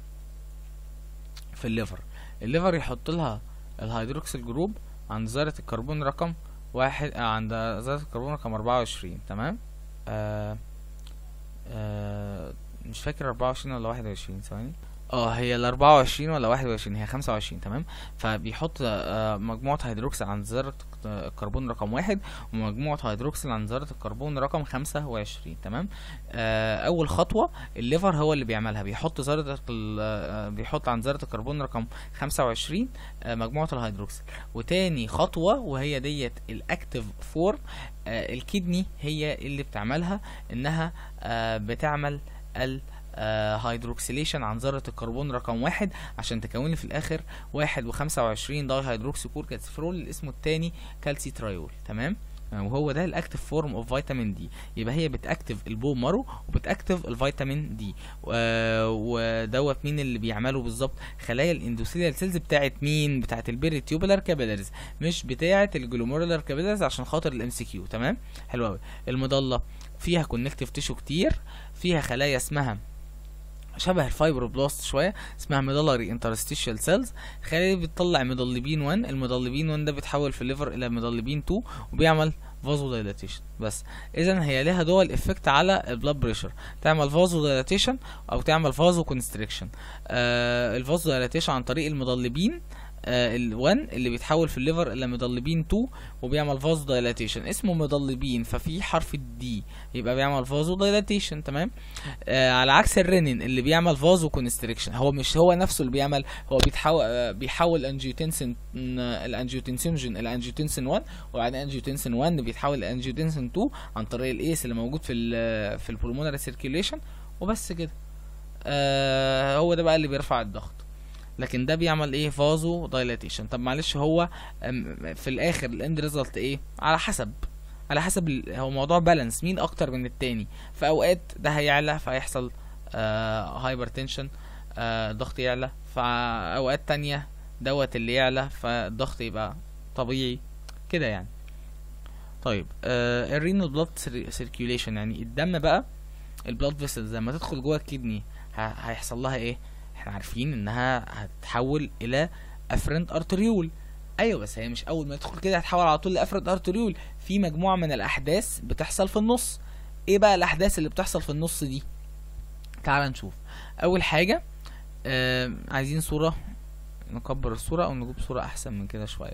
في الليفر الليفر يحط لها الهيدروكسيل جروب عند ذرة الكربون رقم واحد آه عند ذرة الكربون رقم أربعة وعشرين تمام آه آه مش فاكر أربعة وعشرين ولا واحد وعشرين ثواني اه هي ال 24 ولا 21 هي 25 تمام فبيحط آه، مجموعة هيدروكسيل عند ذرة الكربون رقم واحد ومجموعة هيدروكسيل عند ذرة الكربون رقم 25 تمام آه، أول خطوة الليفر هو اللي بيعملها بيحط ذرة ال- آه، بيحط عند ذرة الكربون رقم 25 آه، مجموعة الهيدروكسيل وتاني خطوة وهي ديت الأكتيف فورم الكدني هي اللي بتعملها إنها آه، بتعمل ال هيدروكسيليشن عن ذرة الكربون رقم واحد عشان تكون لي في الآخر واحد وخمسة وعشرين داي هيدروكسي كور كالسيفرول اللي اسمه التاني كالسيتريول تمام آه، وهو ده الاكتيف فورم اوف فيتامين دي يبقى هي بتاكتف البون مارو وبتاكتف الفيتامين دي و- ودوت مين اللي بيعمله بالظبط خلايا الاندوثيليال سيلز بتاعت مين بتاعت البيري تيوبولار كابيلاريز مش بتاعت الجلوميرولار كابيلاريز عشان خاطر الام سي كيو تمام حلو قوي المضله فيها كونكتيف تيشو كتير فيها خلايا اسمها شبه الفايبروبلاست شويه اسمها ميدالري انترستيشال سيلز خلايا بتطلع ميدالبين 1 الميدالبين 1 ده بيتحول في الليفر الى ميدالبين 2 وبيعمل فازو دايلاتيشن بس اذا هي لها دول افكت على البلاد بريشر تعمل فازو دايلاتيشن او تعمل فازو كونستريكشن آه الفازو دايلاتيشن عن طريق الميدالبين آه ال1 اللي بيتحول في الليفر الى ميدالبين 2 وبيعمل فازو دايلاتيشن اسمه ميدالبين ففي حرف الدي يبقى بيعمل فازو دايلاتيشن تمام آه على عكس الرينين اللي بيعمل فازو كونستريكشن هو مش هو نفسه اللي بيعمل هو بيتحول آه بيحول الانجيوتنسين الانجيوتنسينوجين الى انجيوتنسين 1 وبعدين انجيوتنسين 1 بيتحول لانجيوتنسين 2 عن طريق الايس اللي موجود في ال في البولمونري سيركيوليشن وبس كده آه هو ده بقى اللي بيرفع الضغط لكن ده بيعمل ايه فازو دايلاتيشن طب معلش هو أم، في الاخر الاند ريزلت ايه على حسب على حسب ال- هو موضوع بالانس مين اكتر من التاني في اوقات ده هيعلى فهيحصل هايبر تنشن الضغط يعلى في اوقات تانية دوت اللي يعلى فالضغط يبقى طبيعي كده يعني طيب الرينال بلاد سيركيوليشن يعني الدم بقى البلاد فيسلز لما تدخل جوه الكدني ه- هيحصل لها ايه احنا عارفين انها هتتحول الى افرنت ارتريول ايوه بس هي مش اول ما تدخل كده هتحول على طول لافرنت ارتريول في مجموعه من الاحداث بتحصل في النص ايه بقى الاحداث اللي بتحصل في النص دي تعال نشوف اول حاجه آه عايزين صوره نكبر الصوره او نجيب صوره احسن من كده شويه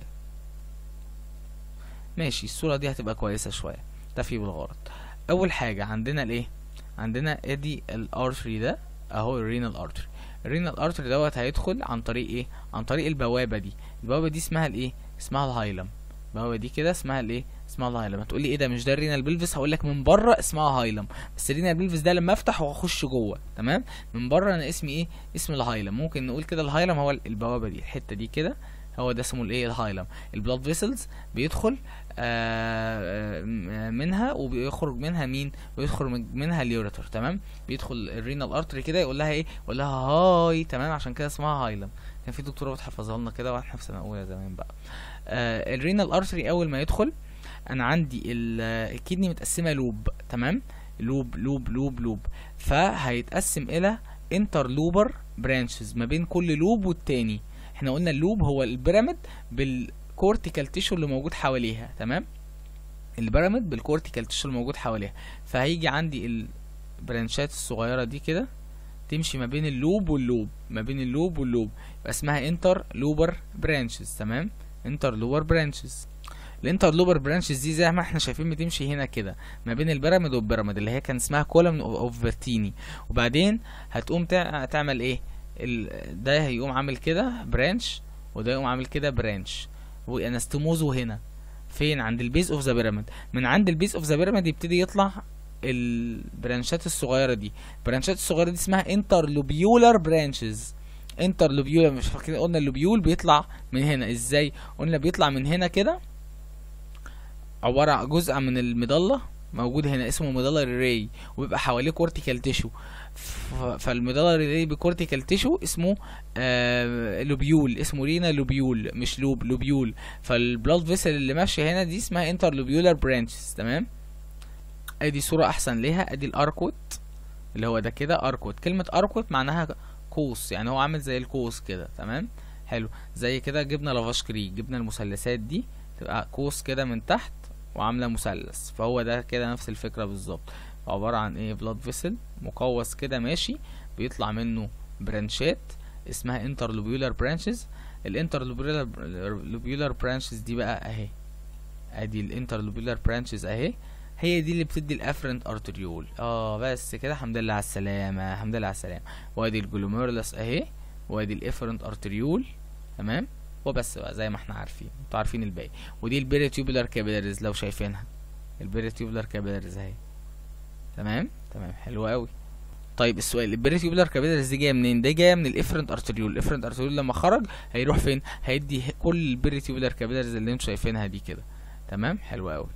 ماشي الصوره دي هتبقى كويسه شويه تفي بالغرض اول حاجه عندنا الايه عندنا ادي الارتري ده اهو الرينال ارتري الرينال ارتري دوت هيدخل عن طريق ايه عن طريق البوابه دي البوابه دي اسمها الايه اسمها الهايلم البوابه دي كده اسمها الايه اسمها الهايلم هتقول لي ايه ده مش ده الرينال بلفس هقول لك من بره اسمها هايلم بس الرينال بلفس ده لما افتح واخش جوه تمام من بره انا اسمي ايه اسم الهايلم ممكن نقول كده الهايلم هو البوابه دي الحته دي كده هو ده اسمه الايه الهايلم البلاد فيسلز بيدخل آه، آه، منها وبيخرج منها مين ويخرج من- منها اليوريتر تمام بيدخل الرينال ارتري كده يقول لها ايه يقول لها هاي تمام عشان كده اسمها هايلم كان في دكتوره بتحفظها لنا كده واحنا في سنه اولى زمان بقى آه الرينال ارتري اول ما يدخل انا عندي ال- الكدني متقسمه لوب تمام لوب لوب لوب لوب فهيتقسم الى انتر لوبر برانشز ما بين كل لوب والتاني احنا قلنا اللوب هو البيراميد بالكورتيكال تيشو اللي موجود حواليها تمام البيراميد بالكورتيكال تيشو اللي موجود حواليها فهيجي عندي البرانشات الصغيره دي كده تمشي ما بين اللوب واللوب ما بين اللوب واللوب يبقى اسمها انتر لوبر برانشز تمام انتر لوبر برانشز الانتر لوبر برانشز دي زي ما احنا شايفين بتمشي هنا كده ما بين البيراميد والبيراميد اللي هي كان اسمها كولوم اوف فيرتيني وبعدين هتقوم تع- تعمل ايه ال... ده هيقوم عامل كده برانش وده يقوم عامل كده برانش وانستموزه هنا فين عند البيز اوف ذا بيراميد من عند البيز اوف ذا بيراميد يبتدي يطلع البرانشات الصغيره دي البرانشات الصغيره دي اسمها انترلوبيولار برانشز انترلوبيولار مش فاكرين قلنا اللوبيول بيطلع من هنا ازاي قلنا بيطلع من هنا كده عباره عن جزء من المضله موجود هنا اسمه مضله ري وبيبقى حواليه كورتيكال تيشو فالمضله ري بكورتيكال تيشو اسمه آه لوبيول اسمه رينا لوبيول مش لوب لوبيول فالبلاد فيسل اللي ماشيه هنا دي اسمها انترلوبيولار برانشز تمام ادي صوره احسن ليها ادي الاركوت اللي هو ده كده اركوت كلمه اركوت معناها قوس يعني هو عامل زي القوس كده تمام حلو زي كده جبنا لافاشكري جبنا المثلثات دي تبقى قوس كده من تحت وعامله مثلث فهو ده كده نفس الفكره بالظبط عباره عن ايه بلاد فيسل مقوس كده ماشي بيطلع منه برانشات اسمها انترلوبيولار برانشز الانترلوبيولار برانشز دي بقى اهي ادي الانترلوبيولار برانشز اهي هي دي اللي بتدي الافرنت ارتريول اه بس كده الحمد لله على السلامه الحمد لله على السلامه وادي الجلوميرولس اهي وادي الافرنت ارتريول تمام وبس بقى زي ما احنا عارفين انتوا عارفين الباقي ودي البيريتيوبولار كابيلاريز لو شايفينها البيريتيوبولار كابيلاريز اهي تمام تمام حلو قوي طيب السؤال البيريتيوبولار كابيلاريز دي جايه منين ده جايه من الافرنت ارتريول الافرنت ارتريول لما خرج هيروح فين هيدي كل البيريتيوبولار كابيلاريز اللي انتوا شايفينها دي كده تمام حلو قوي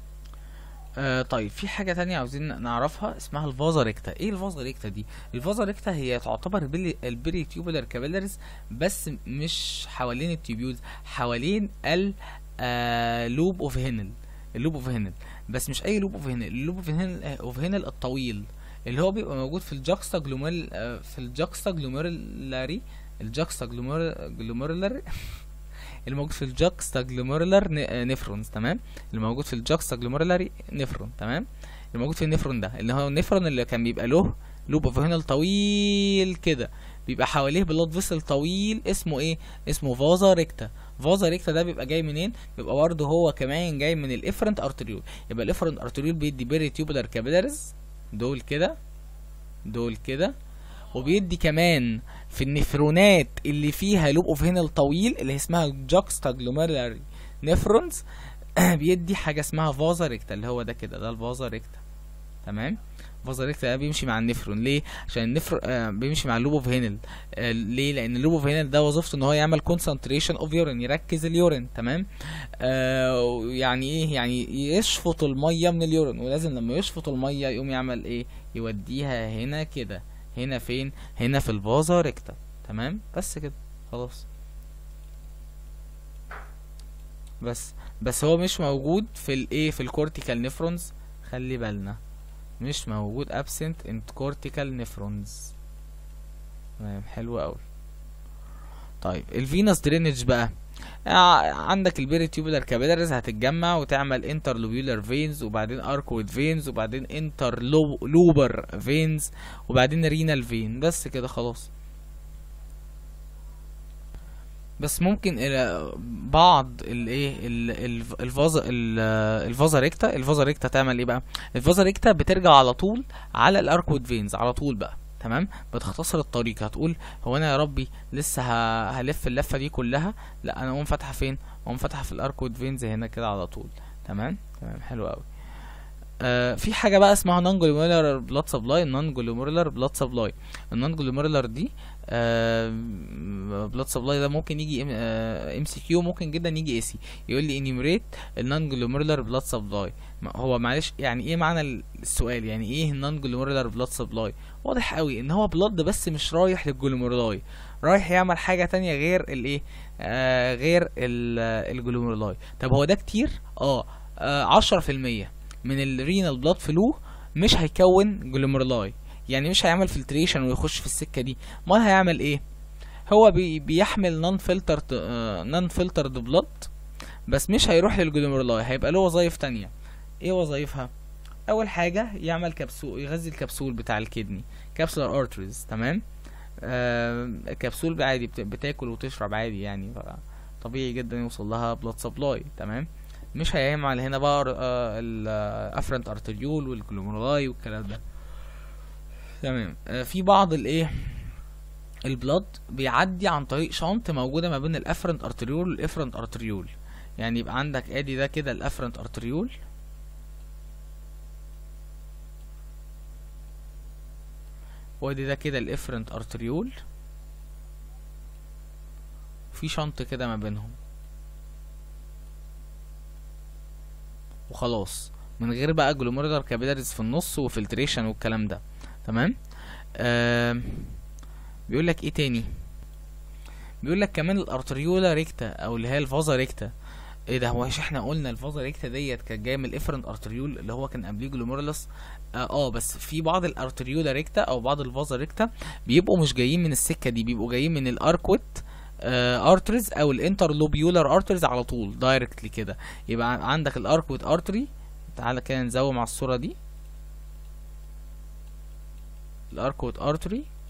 آه طيب في حاجة تانية عاوزين نعرفها اسمها الفازا ريكتا ايه الفازا ريكتا دي الفازا ريكتا هي تعتبر البري, البري تيوبولار كابيلاريز بس مش حوالين التيوبيولز حوالين ال آه لوب اوف هينل اللوب اوف هينل بس مش اي لوب اوف هينل اللوب اوف هينل اوف هينل الطويل اللي هو بيبقى موجود في الجاكستا جلوميرل آه في الجاكستا جلوميرلاري الجاكستا جلوميرلاري اللي موجود في الجاكستا جلوميرولار نيفرونز تمام اللي موجود في الجاكستا جلوميرولاري نيفرون تمام اللي موجود في النيفرون ده اللي هو النيفرون اللي كان بيبقى له لوب اوف هينل طويل كده بيبقى حواليه بلاد فيسل طويل اسمه ايه اسمه فازا ريكتا فازا ريكتا ده بيبقى جاي منين بيبقى برضه هو كمان جاي من الافرنت ارتريول يبقى الافرنت ارتريول بيدي بيري تيوبولار كابيلاريز دول كده دول كده وبيدي كمان في النفرونات اللي فيها لوب اوف هينل طويل اللي اسمها جاكستا جلوميرولاري نفرونز بيدي حاجه اسمها فازا ريكتا اللي هو ده كده ده الفازا ريكتا تمام فازا ريكتا ده بيمشي مع النفرون ليه عشان النفر آه بيمشي مع اللوب اوف هينل آه ليه لان اللوب اوف هينل ده وظيفته ان هو يعمل كونسنتريشن اوف يورين يركز اليورين تمام آه يعني ايه يعني يشفط الميه من اليورين ولازم لما يشفط الميه يقوم يعمل ايه يوديها هنا كده هنا فين هنا في الفازا ريكتا تمام بس كده خلاص بس بس هو مش موجود في الايه في الكورتيكال نيفرونز خلي بالنا مش موجود absent in cortical nephrons تمام حلو قوي طيب الفينوس درينج بقى عندك البيريتيوبولار كابيلاريز هتتجمع وتعمل انترلوبيولار فينز وبعدين اركويد فينز وبعدين انترلوبر فينز وبعدين رينال فين بس كده خلاص بس ممكن الى بعض الايه الفازا الفازا ريكتا الفازا ريكتا تعمل ايه بقى الفازا ريكتا بترجع على طول على الاركويد فينز على طول بقى تمام بتختصر الطريق هتقول هو انا يا ربي لسه هلف اللفه دي كلها لا انا اقوم فاتحه فين اقوم فاتحه في الاركود فينز هنا كده على طول تمام تمام حلو قوي آه في حاجه بقى اسمها نون جلوميرولار بلاد سبلاي النون جلوميرولار بلاد سبلاي النون جلوميرولار دي آه بلاد سبلاي ده ممكن يجي ام سي كيو ممكن جدا يجي اي سي يقول لي انيميريت النون جلوميرولار بلاد سبلاي هو معلش يعني ايه معنى السؤال يعني ايه النون جلوميرولار بلاد سبلاي واضح قوي ان هو بلاد بس مش رايح للجلوميرولاي رايح يعمل حاجه تانية غير الايه آه غير الجلوميرولاي طب هو ده كتير اه عشرة في المية من الرينال بلاد فلو مش هيكون جلوميرولاي يعني مش هيعمل فلتريشن ويخش في السكه دي امال هيعمل ايه هو بي بيحمل نون فلتر نون فلترد بلاد بس مش هيروح للجلوميرولاي هيبقى له وظايف تانية ايه وظايفها اول حاجه يعمل كبسول يغذي الكبسول بتاع الكدني كابسولار ارتريز تمام آه كبسول عادي بتاكل وتشرب عادي يعني طبيعي جدا يوصل لها بلاد سبلاي تمام مش هيعمل هنا بقى آه الافرنت ارتريول والجلوميرولاي والكلام ده تمام آه في بعض الايه البلاد بيعدي عن طريق شنط موجوده ما بين الافرنت ارتريول والافرنت ارتريول يعني يبقى عندك ادي ده كده الافرنت ارتريول وادي ده كده الافرنت ارتريول في شنط كده ما بينهم وخلاص من غير بقى جلوميرولار كابيلاريز في النص وفلتريشن والكلام ده تمام آه بيقول لك ايه تاني بيقول لك كمان الارتريولا ريكتا او اللي هي الفازا ريكتا ايه ده هو مش احنا قلنا الفازا ريكتا ديت كانت جايه من الافرنت ارتريول اللي هو كان قبليه جلوميرولس اه, اه بس في بعض الارتريولا ريكتا او بعض الفازا ريكتا بيبقوا مش جايين من السكه دي بيبقوا جايين من الاركوت آه ارتريز او الانترلوبيولار ارتريز على طول دايركتلي كده يبقى عندك الاركوت ارتري تعالى كده نزوم على الصوره دي الاركوت ارتري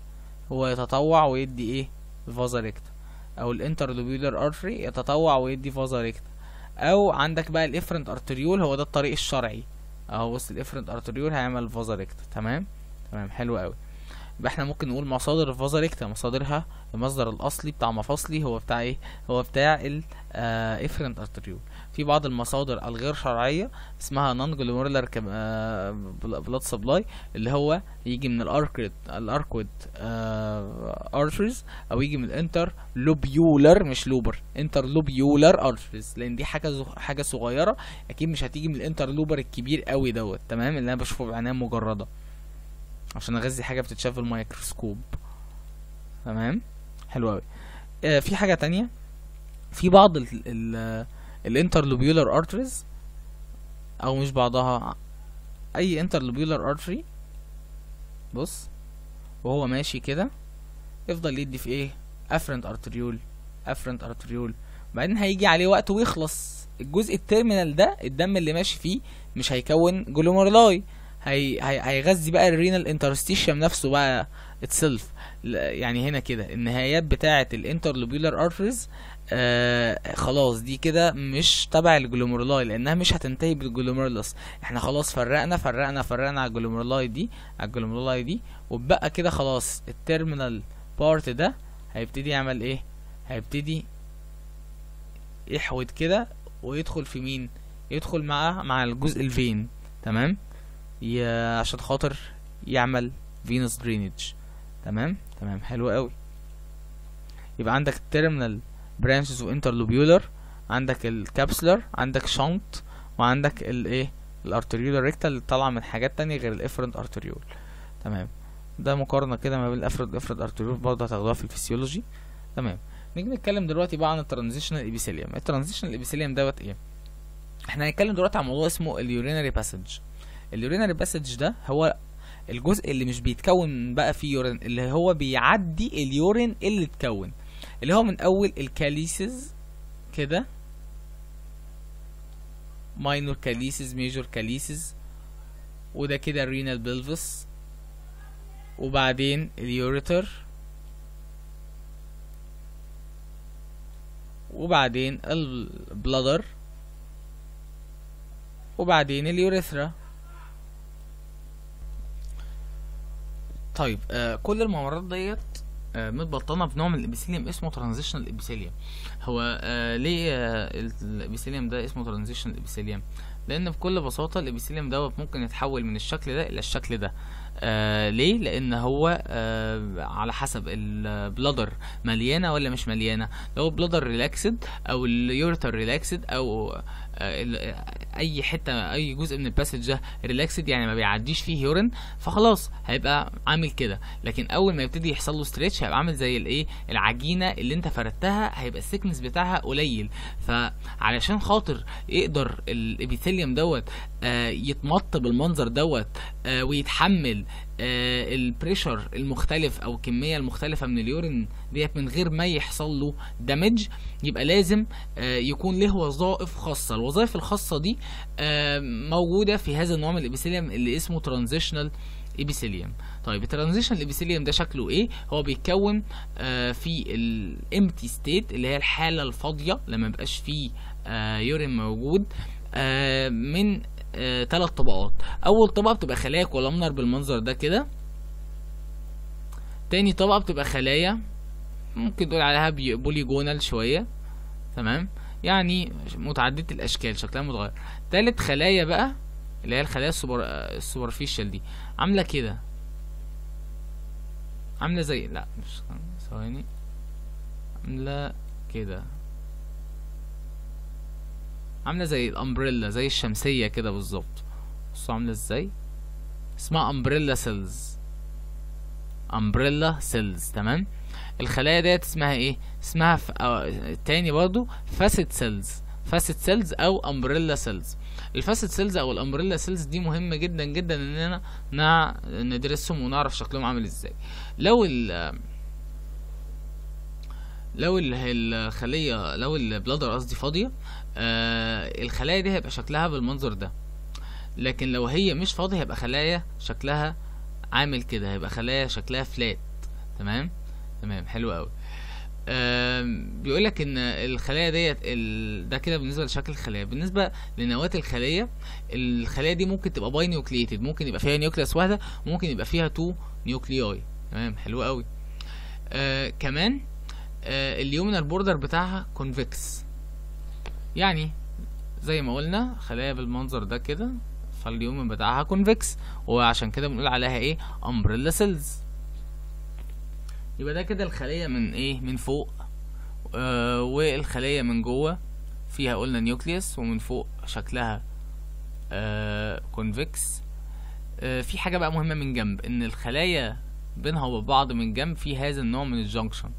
هو يتطوع ويدي ايه فازا ريكتا او الانترلوبيولار ارتري يتطوع ويدي فازا ريكتا او عندك بقى الافرنت ارتريول هو ده الطريق الشرعي اهو بص الافرنت ارتريول هيعمل فازا ريكتا تمام تمام حلو قوي يبقى احنا ممكن نقول مصادر الفازا ريكتا مصادرها المصدر الاصلي بتاع مفاصلي هو بتاع ايه هو بتاع الافرنت ارتريول في بعض المصادر الغير شرعيه اسمها نون جلوميرولار بلاد سبلاي اللي هو يجي من الاركود الاركود ارتريز او يجي من الانتر لوبيولر مش لوبر انتر لوبيولر ارتريز لان دي حاجه زو حاجه صغيره اكيد مش هتيجي من الانتر لوبر الكبير قوي دوت تمام اللي انا بشوفه بعينيا مجرده عشان اغذي حاجه بتتشاف بالميكروسكوب تمام حلو قوي آه في حاجه تانية في بعض ال ال الانترلوبيولار ارتريز او مش بعضها اي انترلوبيولار ارتري بص وهو ماشي كده يفضل يدي في ايه افرنت ارتريول افرنت ارتريول بعدين هيجي عليه وقت ويخلص الجزء التيرمينال ده الدم اللي ماشي فيه مش هيكون جلوميرولاي هي هي هيغذي بقى الرينال انترستيشيوم نفسه بقى اتسلف يعني هنا كده النهايات بتاعه الانترلوبيولار ارتريز آه خلاص دي كده مش تبع الجلوميرولاي لانها مش هتنتهي بالجلوميرولس احنا خلاص فرقنا فرقنا فرقنا على الجلوميرولاي دي على الجلوميرولاي دي وبقى كده خلاص التيرمينال بارت ده هيبتدي يعمل ايه هيبتدي يحود كده ويدخل في مين يدخل مع مع الجزء الفين تمام ي... عشان خاطر يعمل فينوس درينج تمام تمام حلو قوي يبقى عندك التيرمينال برانشز وانترلوبيولر عندك الكابسلر عندك شنط وعندك الايه الارتريولار ريكتا اللي طالعه من حاجات تانية غير الافرنت ارتريول تمام ده مقارنه كده ما بين الافرنت والافرنت ارتريول برضه هتاخدوها في الفسيولوجي تمام نيجي نتكلم دلوقتي بقى عن الترانزيشنال ايبيثيليوم الترانزيشنال ايبيثيليوم دوت ايه احنا هنتكلم دلوقتي عن موضوع اسمه اليورينري باسج اليورينري باسج ده هو الجزء اللي مش بيتكون بقى فيه يورين اللي هو بيعدي اليورين اللي اتكون اللي هو من اول الكاليسز كده ماينور كاليسز ميجور كاليسز وده كده الرينال بلفس وبعدين اليوريتر وبعدين البلادر وبعدين اليوريثرا طيب آه كل الممرات ديت آه متبطنه بنوع من الابيثيليوم اسمه ترانزيشنال ابيثيليوم هو آه ليه آه الابيثيليوم ده اسمه ترانزيشنال ابيثيليوم لان بكل بساطه الابيثيليوم دوت ممكن يتحول من الشكل ده الى الشكل ده آه ليه لان هو آه على حسب البلادر مليانه ولا مش مليانه لو البلادر ريلاكسد او اليوريتر ريلاكسد او آه اي حته اي جزء من الباسج ده ريلاكسد يعني ما بيعديش فيه يورين فخلاص هيبقى عامل كده لكن اول ما يبتدي يحصل له ستريتش هيبقى عامل زي الايه العجينه اللي انت فردتها هيبقى السكنس بتاعها قليل فعلشان خاطر يقدر الابيثيليوم دوت آه يتمط بالمنظر دوت آه ويتحمل آه البريشر المختلف او الكميه المختلفه من اليورين ديت من غير ما يحصل له دامج يبقى لازم آه يكون له وظائف خاصه الوظائف الخاصه دي آه موجوده في هذا النوع من الابيثيليوم اللي اسمه ترانزيشنال ابيثيليوم طيب الترانزيشنال ابيثيليوم ده شكله ايه هو بيتكون آه في الامتي ستيت اللي هي الحاله الفاضيه لما مبقاش فيه آه يورين موجود آه من ثلاث آه طبقات اول طبقه بتبقى خلايا كولامنر بالمنظر ده كده تاني طبقه بتبقى خلايا ممكن تقول عليها بوليجونال شويه تمام يعني متعدده الاشكال شكلها متغير تالت خلايا بقى اللي هي الخلايا السوبر السوبرفيشال دي عامله كده عامله زي لا مش ثواني عامله كده عامله زي الامبريلا زي الشمسيه كده بالظبط بصوا عامله ازاي اسمها امبريلا سيلز امبريلا سيلز تمام الخلايا ديت اسمها ايه اسمها ف... أو... تاني برضو فاسد سيلز فاسد سيلز او امبريلا سيلز الفاسد سيلز او الامبريلا سيلز دي مهمه جدا جدا اننا نع... ندرسهم ونعرف شكلهم عامل ازاي لو ال لو الخليه لو البلادر قصدي فاضيه آه الخلايا دي هيبقى شكلها بالمنظر ده لكن لو هي مش فاضيه هيبقى خلايا شكلها عامل كده هيبقى خلايا شكلها فلات تمام تمام حلو قوي بيقول لك ان الخلايا ديت ال... ده كده بالنسبه لشكل الخلايا بالنسبه لنواه الخليه الخلايا دي ممكن تبقى باي نيوكليتد ممكن يبقى فيها نيوكليس واحده وممكن يبقى فيها تو نيوكلياي تمام حلو قوي آه كمان آه اليومينال بوردر بتاعها كونفكس يعني زي ما قلنا خلايا بالمنظر ده كده فاليومن بتاعها كونفكس وعشان كده بنقول عليها ايه امبريلا سيلز يبقى ده كده الخليه من ايه من فوق آه والخليه من جوه فيها قلنا نيوكليوس ومن فوق شكلها آه كونفكس آه في حاجه بقى مهمه من جنب ان الخلايا بينها وبين بعض من جنب في هذا النوع من الجنكشن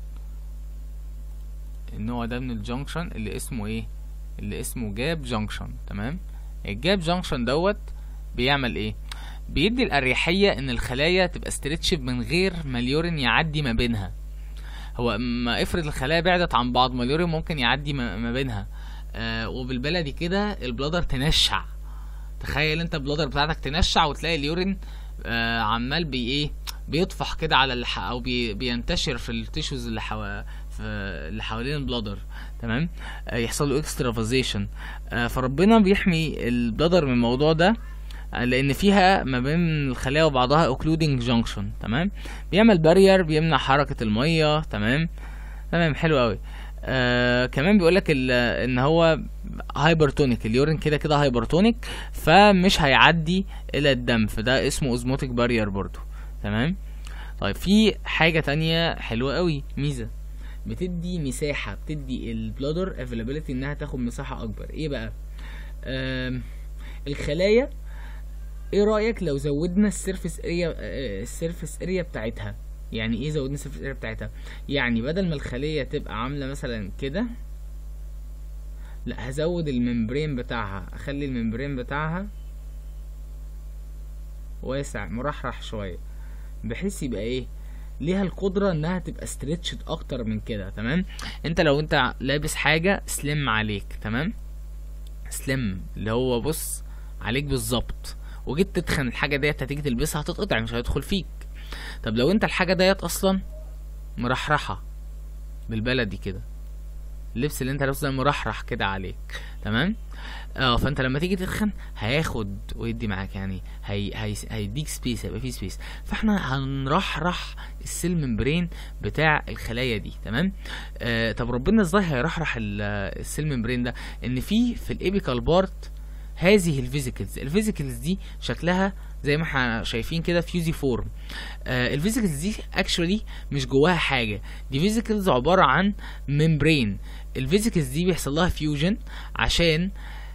النوع ده من الجنكشن اللي اسمه ايه اللي اسمه جاب جنكشن تمام الجاب جنكشن دوت بيعمل ايه بيدي الاريحيه ان الخلايا تبقى ستريتشب من غير ما اليورين يعدي ما بينها هو ما افرض الخلايا بعدت عن بعض ما اليورين ممكن يعدي ما بينها آه وبالبلدي كده البلادر تنشع تخيل انت البلادر بتاعتك تنشع وتلاقي اليورين آه عمال بي ايه بيطفح كده على الح... او بي... بينتشر في التيشوز اللي حوا... في... اللي حوالين البلادر تمام آه يحصل له اكسترافازيشن آه فربنا بيحمي البلادر من الموضوع ده لان فيها ما بين الخلايا وبعضها اوكلودنج جانكشن تمام بيعمل بارير بيمنع حركه الميه تمام تمام حلو قوي آه كمان بيقول لك ان هو هايبرتونيك اليورين كده كده هايبرتونيك فمش هيعدي الى الدم فده اسمه اوزموتيك بارير برضو تمام طيب في حاجه تانية حلوه قوي ميزه بتدي مساحه بتدي البلادر افيلابيلتي انها تاخد مساحه اكبر ايه بقى آه الخلايا ايه رايك لو زودنا السيرفيس اريا السيرفيس اريا بتاعتها يعني ايه زودنا السيرفيس اريا بتاعتها يعني بدل ما الخليه تبقى عامله مثلا كده لا هزود الممبرين بتاعها اخلي الممبرين بتاعها واسع مرحرح شويه بحيث يبقى ايه ليها القدرة انها تبقى ستريتشد اكتر من كده تمام انت لو انت لابس حاجة سليم عليك تمام سليم اللي هو بص عليك بالظبط وجيت تتخن الحاجه ديت هتيجي تلبسها هتتقطع مش هيدخل فيك طب لو انت الحاجه ديت اصلا مرحرحه بالبلدي كده اللبس اللي انت لابسه ده مرحرح كده عليك تمام اه فانت لما تيجي تتخن هياخد ويدي معاك يعني هي هي هيديك سبيس هيبقى فيه سبيس فاحنا هنرحرح السيل ممبرين بتاع الخلايا دي تمام آه طب ربنا ازاي هيرحرح السيل ممبرين ده ان في في الابيكال بارت هذه الفيزيكلز الفيزيكلز دي شكلها زي ما احنا شايفين كده فيوزي فورم آه الفيزيكلز دي اكشولي مش جواها حاجه دي فيزيكلز عباره عن ممبرين الفيزيكلز دي بيحصل لها فيوجن عشان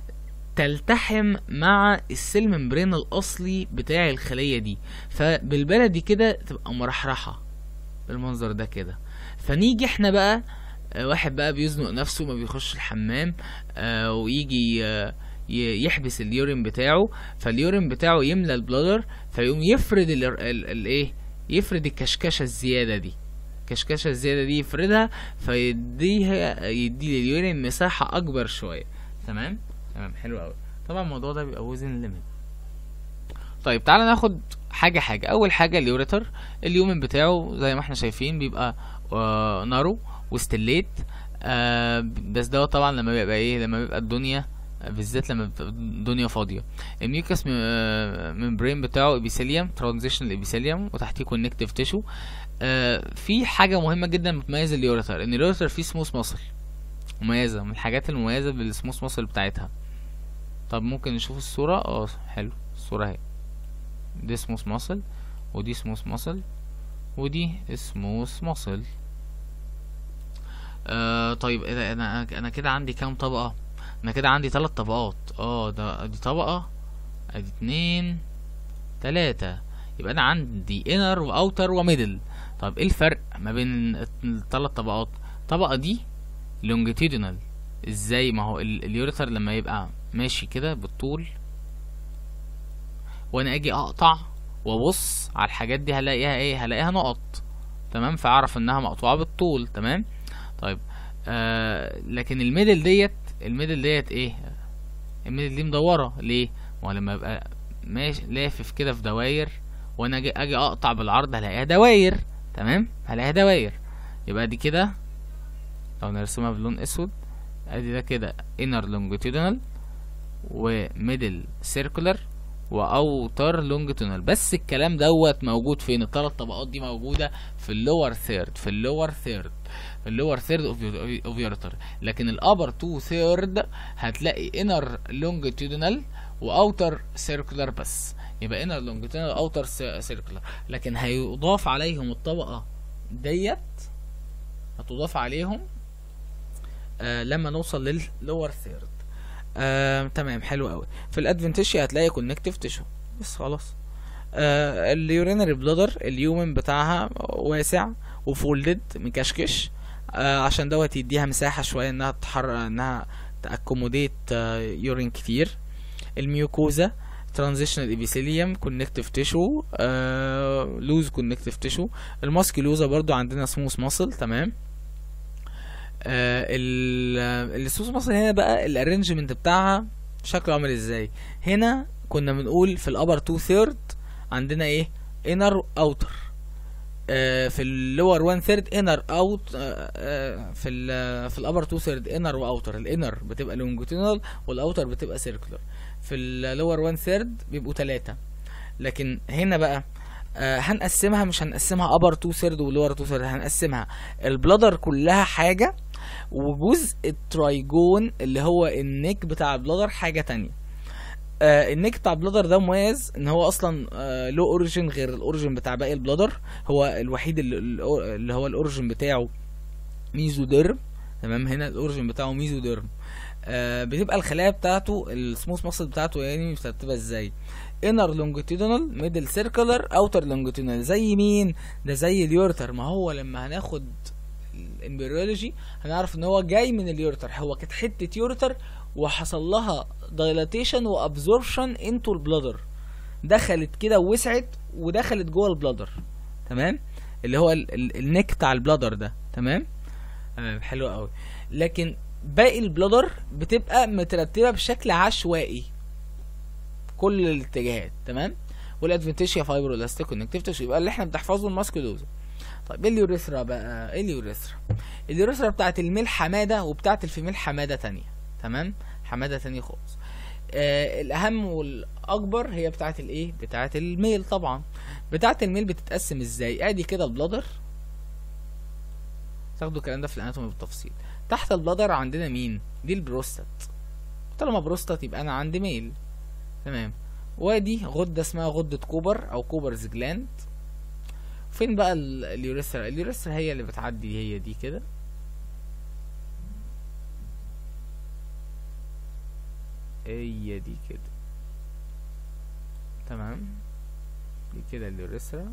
تلتحم مع السيل ممبرين الاصلي بتاع الخليه دي فبالبلدي كده تبقى مرحرحه بالمنظر ده كده فنيجي احنا بقى آه واحد بقى بيزنق نفسه ما بيخش الحمام آه ويجي آه يحبس اليورين بتاعه فاليورين بتاعه يملى البلادر فيقوم يفرد الايه يفرد الكشكشه الزياده دي الكشكشه الزياده دي يفردها فيديها يدي لليورين مساحه اكبر شويه تمام تمام حلو قوي طبعا الموضوع ده بيبقى وزن ليميت طيب تعالى ناخد حاجه حاجه اول حاجه اليوريتر اليومن بتاعه زي ما احنا شايفين بيبقى آه نارو وستليت آه بس ده طبعا لما بيبقى ايه لما بيبقى الدنيا بالذات لما بتبقى الدنيا فاضيه الميوكس ممبرين بتاعه ابيثيليوم ترانزيشنال ابيثيليوم وتحتيه كونكتيف تيشو آه في حاجه مهمه جدا بتميز اليوريتر ان اليوريتر فيه سموث ماسل مميزه من الحاجات المميزه بالسموث ماسل بتاعتها طب ممكن نشوف الصوره اه حلو الصوره اهي دي سموث ماسل ودي سموث ماسل ودي سموث ماسل آه طيب انا انا كده عندي كام طبقه انا كده عندي ثلاث طبقات اه ده دي طبقة ادي اتنين تلاتة يبقى انا عندي انر واوتر وميدل طب ايه الفرق ما بين الثلاث طبقات الطبقة دي لونجيتيودينال ازاي ما هو اليوريتر لما يبقى ماشي كده بالطول وانا اجي اقطع وابص على الحاجات دي هلاقيها ايه هلاقيها نقط تمام فاعرف انها مقطوعة بالطول تمام طيب آه لكن الميدل ديت الميدل ديت ايه الميدل دي مدوره ليه ما لما يبقى ماشي لافف كده في دواير وانا اجي اجي اقطع بالعرض هلاقيها دواير تمام هلاقيها دواير يبقى دي كده لو نرسمها بلون اسود ادي ده كده inner longitudinal وميدل سيركولر واوتر لونجيتودينال بس الكلام دوت موجود فين الثلاث طبقات دي موجوده في اللور ثيرد في اللور ثيرد في اللور ثيرد اوف يورتر لكن الابر تو ثيرد هتلاقي انر لونجيتودينال واوتر سيركولر بس يبقى انر لونجيتودينال اوتر سيركولر لكن هيضاف عليهم الطبقه ديت هتضاف عليهم آه لما نوصل لللور ثيرد آه، تمام حلو قوي في الادفنتيشيا هتلاقي كونكتيف تيشو بس خلاص آه اليورينري بلادر اليومن بتاعها واسع وفولدد مكشكش آه عشان دوت يديها مساحه شويه انها تحرك انها تاكوموديت آه يورين كتير الميوكوزا ترانزيشنال ايبيثيليوم كونكتيف تيشو لوز كونكتيف تيشو الماسكيلوزا برضو عندنا سموث ماسل تمام آه السوس مصر هنا بقى الارينجمنت بتاعها شكله عامل ازاي هنا كنا بنقول في الابر تو ثيرد عندنا ايه انر اوتر آه في اللور 1 ثيرد انر اوت في ال في الابر تو ثيرد انر واوتر الانر بتبقى لونجيتودينال والاوتر بتبقى سيركولر في اللور 1 ثيرد بيبقوا ثلاثه لكن هنا بقى آه هنقسمها مش هنقسمها ابر تو ثيرد ولور تو ثيرد هنقسمها البلادر كلها حاجه وجزء الترايجون اللي هو النيك بتاع البلادر حاجه تانية آه النيك بتاع البلادر ده مميز ان هو اصلا آه له اوريجين غير الاوريجين بتاع باقي البلادر هو الوحيد اللي, اللي هو الاوريجين بتاعه ميزوديرم تمام هنا الاوريجين بتاعه ميزوديرم آه بتبقى الخلايا بتاعته السموث ماسل بتاعته يعني مترتبه ازاي انر لونجيتودينال ميدل سيركلر اوتر لونجيتودينال زي مين ده زي اليورتر ما هو لما هناخد الامبريولوجي هنعرف ان هو جاي من اليورتر هو كانت حته يورتر وحصل لها دايلاتيشن وابزوربشن انتو البلادر دخلت كده ووسعت ودخلت جوه البلادر تمام اللي هو ال- ال- النك بتاع البلادر ده تمام تمام حلو قوي لكن باقي البلادر بتبقى مترتبه بشكل عشوائي كل الاتجاهات تمام والادفنتيشيا فايبر الاستيك كونكتيف يبقى اللي احنا بنحفظه الماسكولوزا طيب ايه اليوريثرا بقى ايه اليوريثرا اليوريثرا بتاعت الميل حماده وبتاعت الفيميل حماده تانية تمام حماده تانية خالص آه الاهم والاكبر هي بتاعت الايه بتاعت الميل طبعا بتاعت الميل بتتقسم ازاي ادي كده البلادر تاخدوا الكلام ده في الاناتومي بالتفصيل تحت البلادر عندنا مين دي البروستات طالما بروستات يبقى انا عندي ميل تمام وادي غده اسمها غده كوبر او كوبرز جلاند فين بقى ال- اليوريثرا اليوريثرا هي اللي بتعدي هي دي كده هي دي كده تمام دي كده اليوريثرا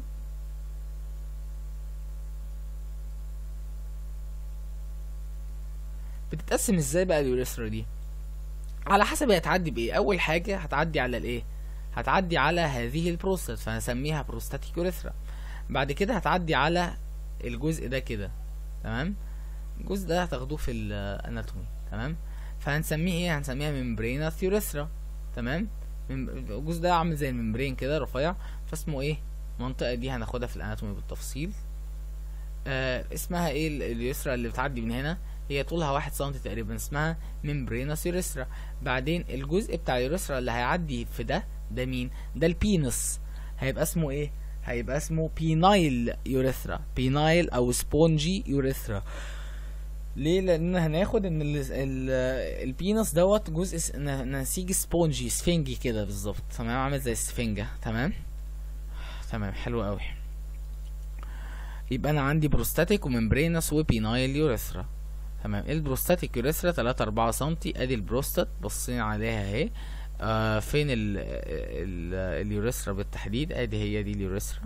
بتتقسم ازاي بقى اليوريثرا دي على حسب هي هتعدي بايه اول حاجه هتعدي على الايه هتعدي على هذه البروستات فهنسميها بروستاتيك يوريثرا بعد كده هتعدي على الجزء ده كده تمام الجزء ده هتاخدوه في الاناتومي تمام فهنسميه ايه هنسميها ممبريناس يوريثرا تمام مم- الجزء ده عامل زي الممبرين كده رفيع فاسمه ايه المنطقه دي هناخدها في الاناتومي بالتفصيل آه اسمها ايه ال- اليوريثرا اللي بتعدي من هنا هي طولها واحد سنتي تقريبا اسمها ممبريناس يوريثرا بعدين الجزء بتاع اليوريثرا اللي هيعدي في ده ده مين ده البينس هيبقى اسمه ايه هيبقى اسمه بينايل يوريثرا بينايل او سبونجي يوريثرا ليه لان هناخد ان ال ال البينس دوت جزء س- ن- نسيج سبونجي سفنجي كده بالظبط تمام عامل زي السفنجة تمام تمام حلو قوي يبقى انا عندي بروستاتيك وممبرينس وبينايل يوريثرا تمام البروستاتيك يوريثرا 3 4 سنتي ادي البروستات بصين عليها اهي آه فين ال ال اليوريثرا بالتحديد ادي هي دي اليوريثرا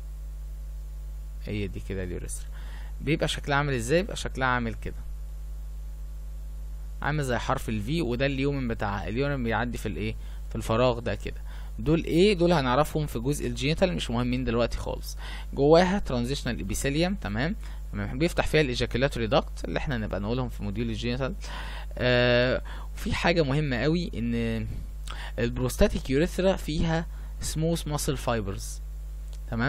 هي دي كده اليوريثرا بيبقى شكلها عامل ازاي بيبقى شكلها عامل كده عامل زي حرف الفي وده اليومن بتاعها اليومن بيعدي في الايه في الفراغ ده كده دول ايه دول هنعرفهم في جزء الجينيتال مش مهمين دلوقتي خالص جواها ترانزيشنال ابيثيليوم تمام تمام بيفتح فيها الايجاكيلاتوري داكت اللي احنا نبقى نقولهم في موديول الجينيتال آه وفي حاجه مهمه قوي ان البروستاتيك يوريثرا فيها سموث ماسل فايبرز تمام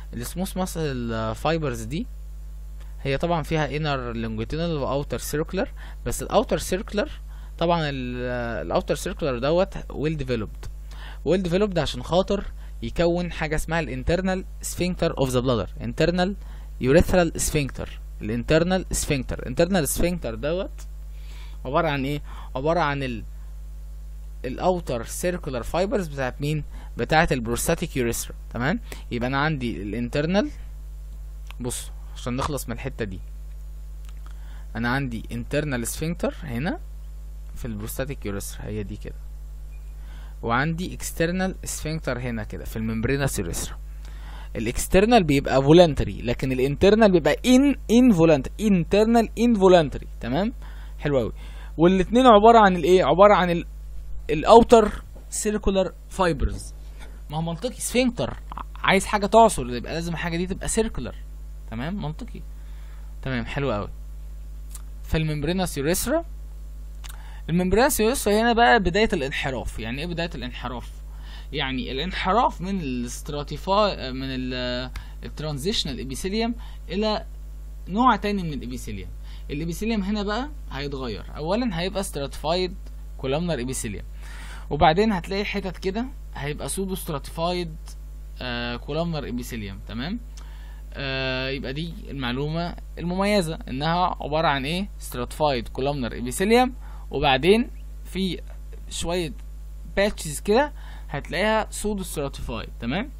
السموث ماسل فايبرز دي هي طبعا فيها انر لونجيتودينال واوتر سيركلر بس الاوتر سيركلر طبعا الاوتر سيركلر دوت ويل ديفلوبد ويل ديفلوبد عشان خاطر يكون حاجه اسمها الانترنال سفنكتر اوف ذا بلادر انترنال يوريثرال سفنكتر الانترنال سفنكتر الانترنال سفنكتر دوت عباره عن ايه عباره عن ال الاوتر سيركولار فايبرز بتاعت مين بتاعت البروستاتيك يوريثرا تمام يبقى انا عندي الانترنال بص عشان نخلص من الحته دي انا عندي internal sphincter هنا في البروستاتيك يوريثرا هي دي كده وعندي external sphincter هنا كده في الممبرينس يوريثرا الاكسترنال بيبقى فولنتري لكن الانترنال بيبقى ان involuntary internal involuntary تمام حلو قوي والاثنين عباره عن الايه عباره عن ال الاوتر سيركولار فايبرز ما هو منطقي سفنكتر عايز حاجه تعصر يبقى لازم الحاجه دي تبقى سيركولار تمام منطقي تمام حلو قوي فالممبرينس يوريثرا الممبرينس يوريثرا هنا بقى بدايه الانحراف يعني ايه بدايه الانحراف يعني الانحراف من الاستراتيفاي من الترانزيشنال ابيثيليوم الى نوع تاني من الابيثيليوم الابيثيليوم هنا بقى هيتغير اولا هيبقى ستراتيفايد كولامنر ابيثيليوم وبعدين هتلاقي حتت كده هيبقى سودو ستراتيفايد كولامنر ابيثيليوم تمام آه يبقى دي المعلومة المميزة انها عبارة عن ايه stratified columnar epithelium وبعدين في شوية باتشز كده هتلاقيها سودو stratified تمام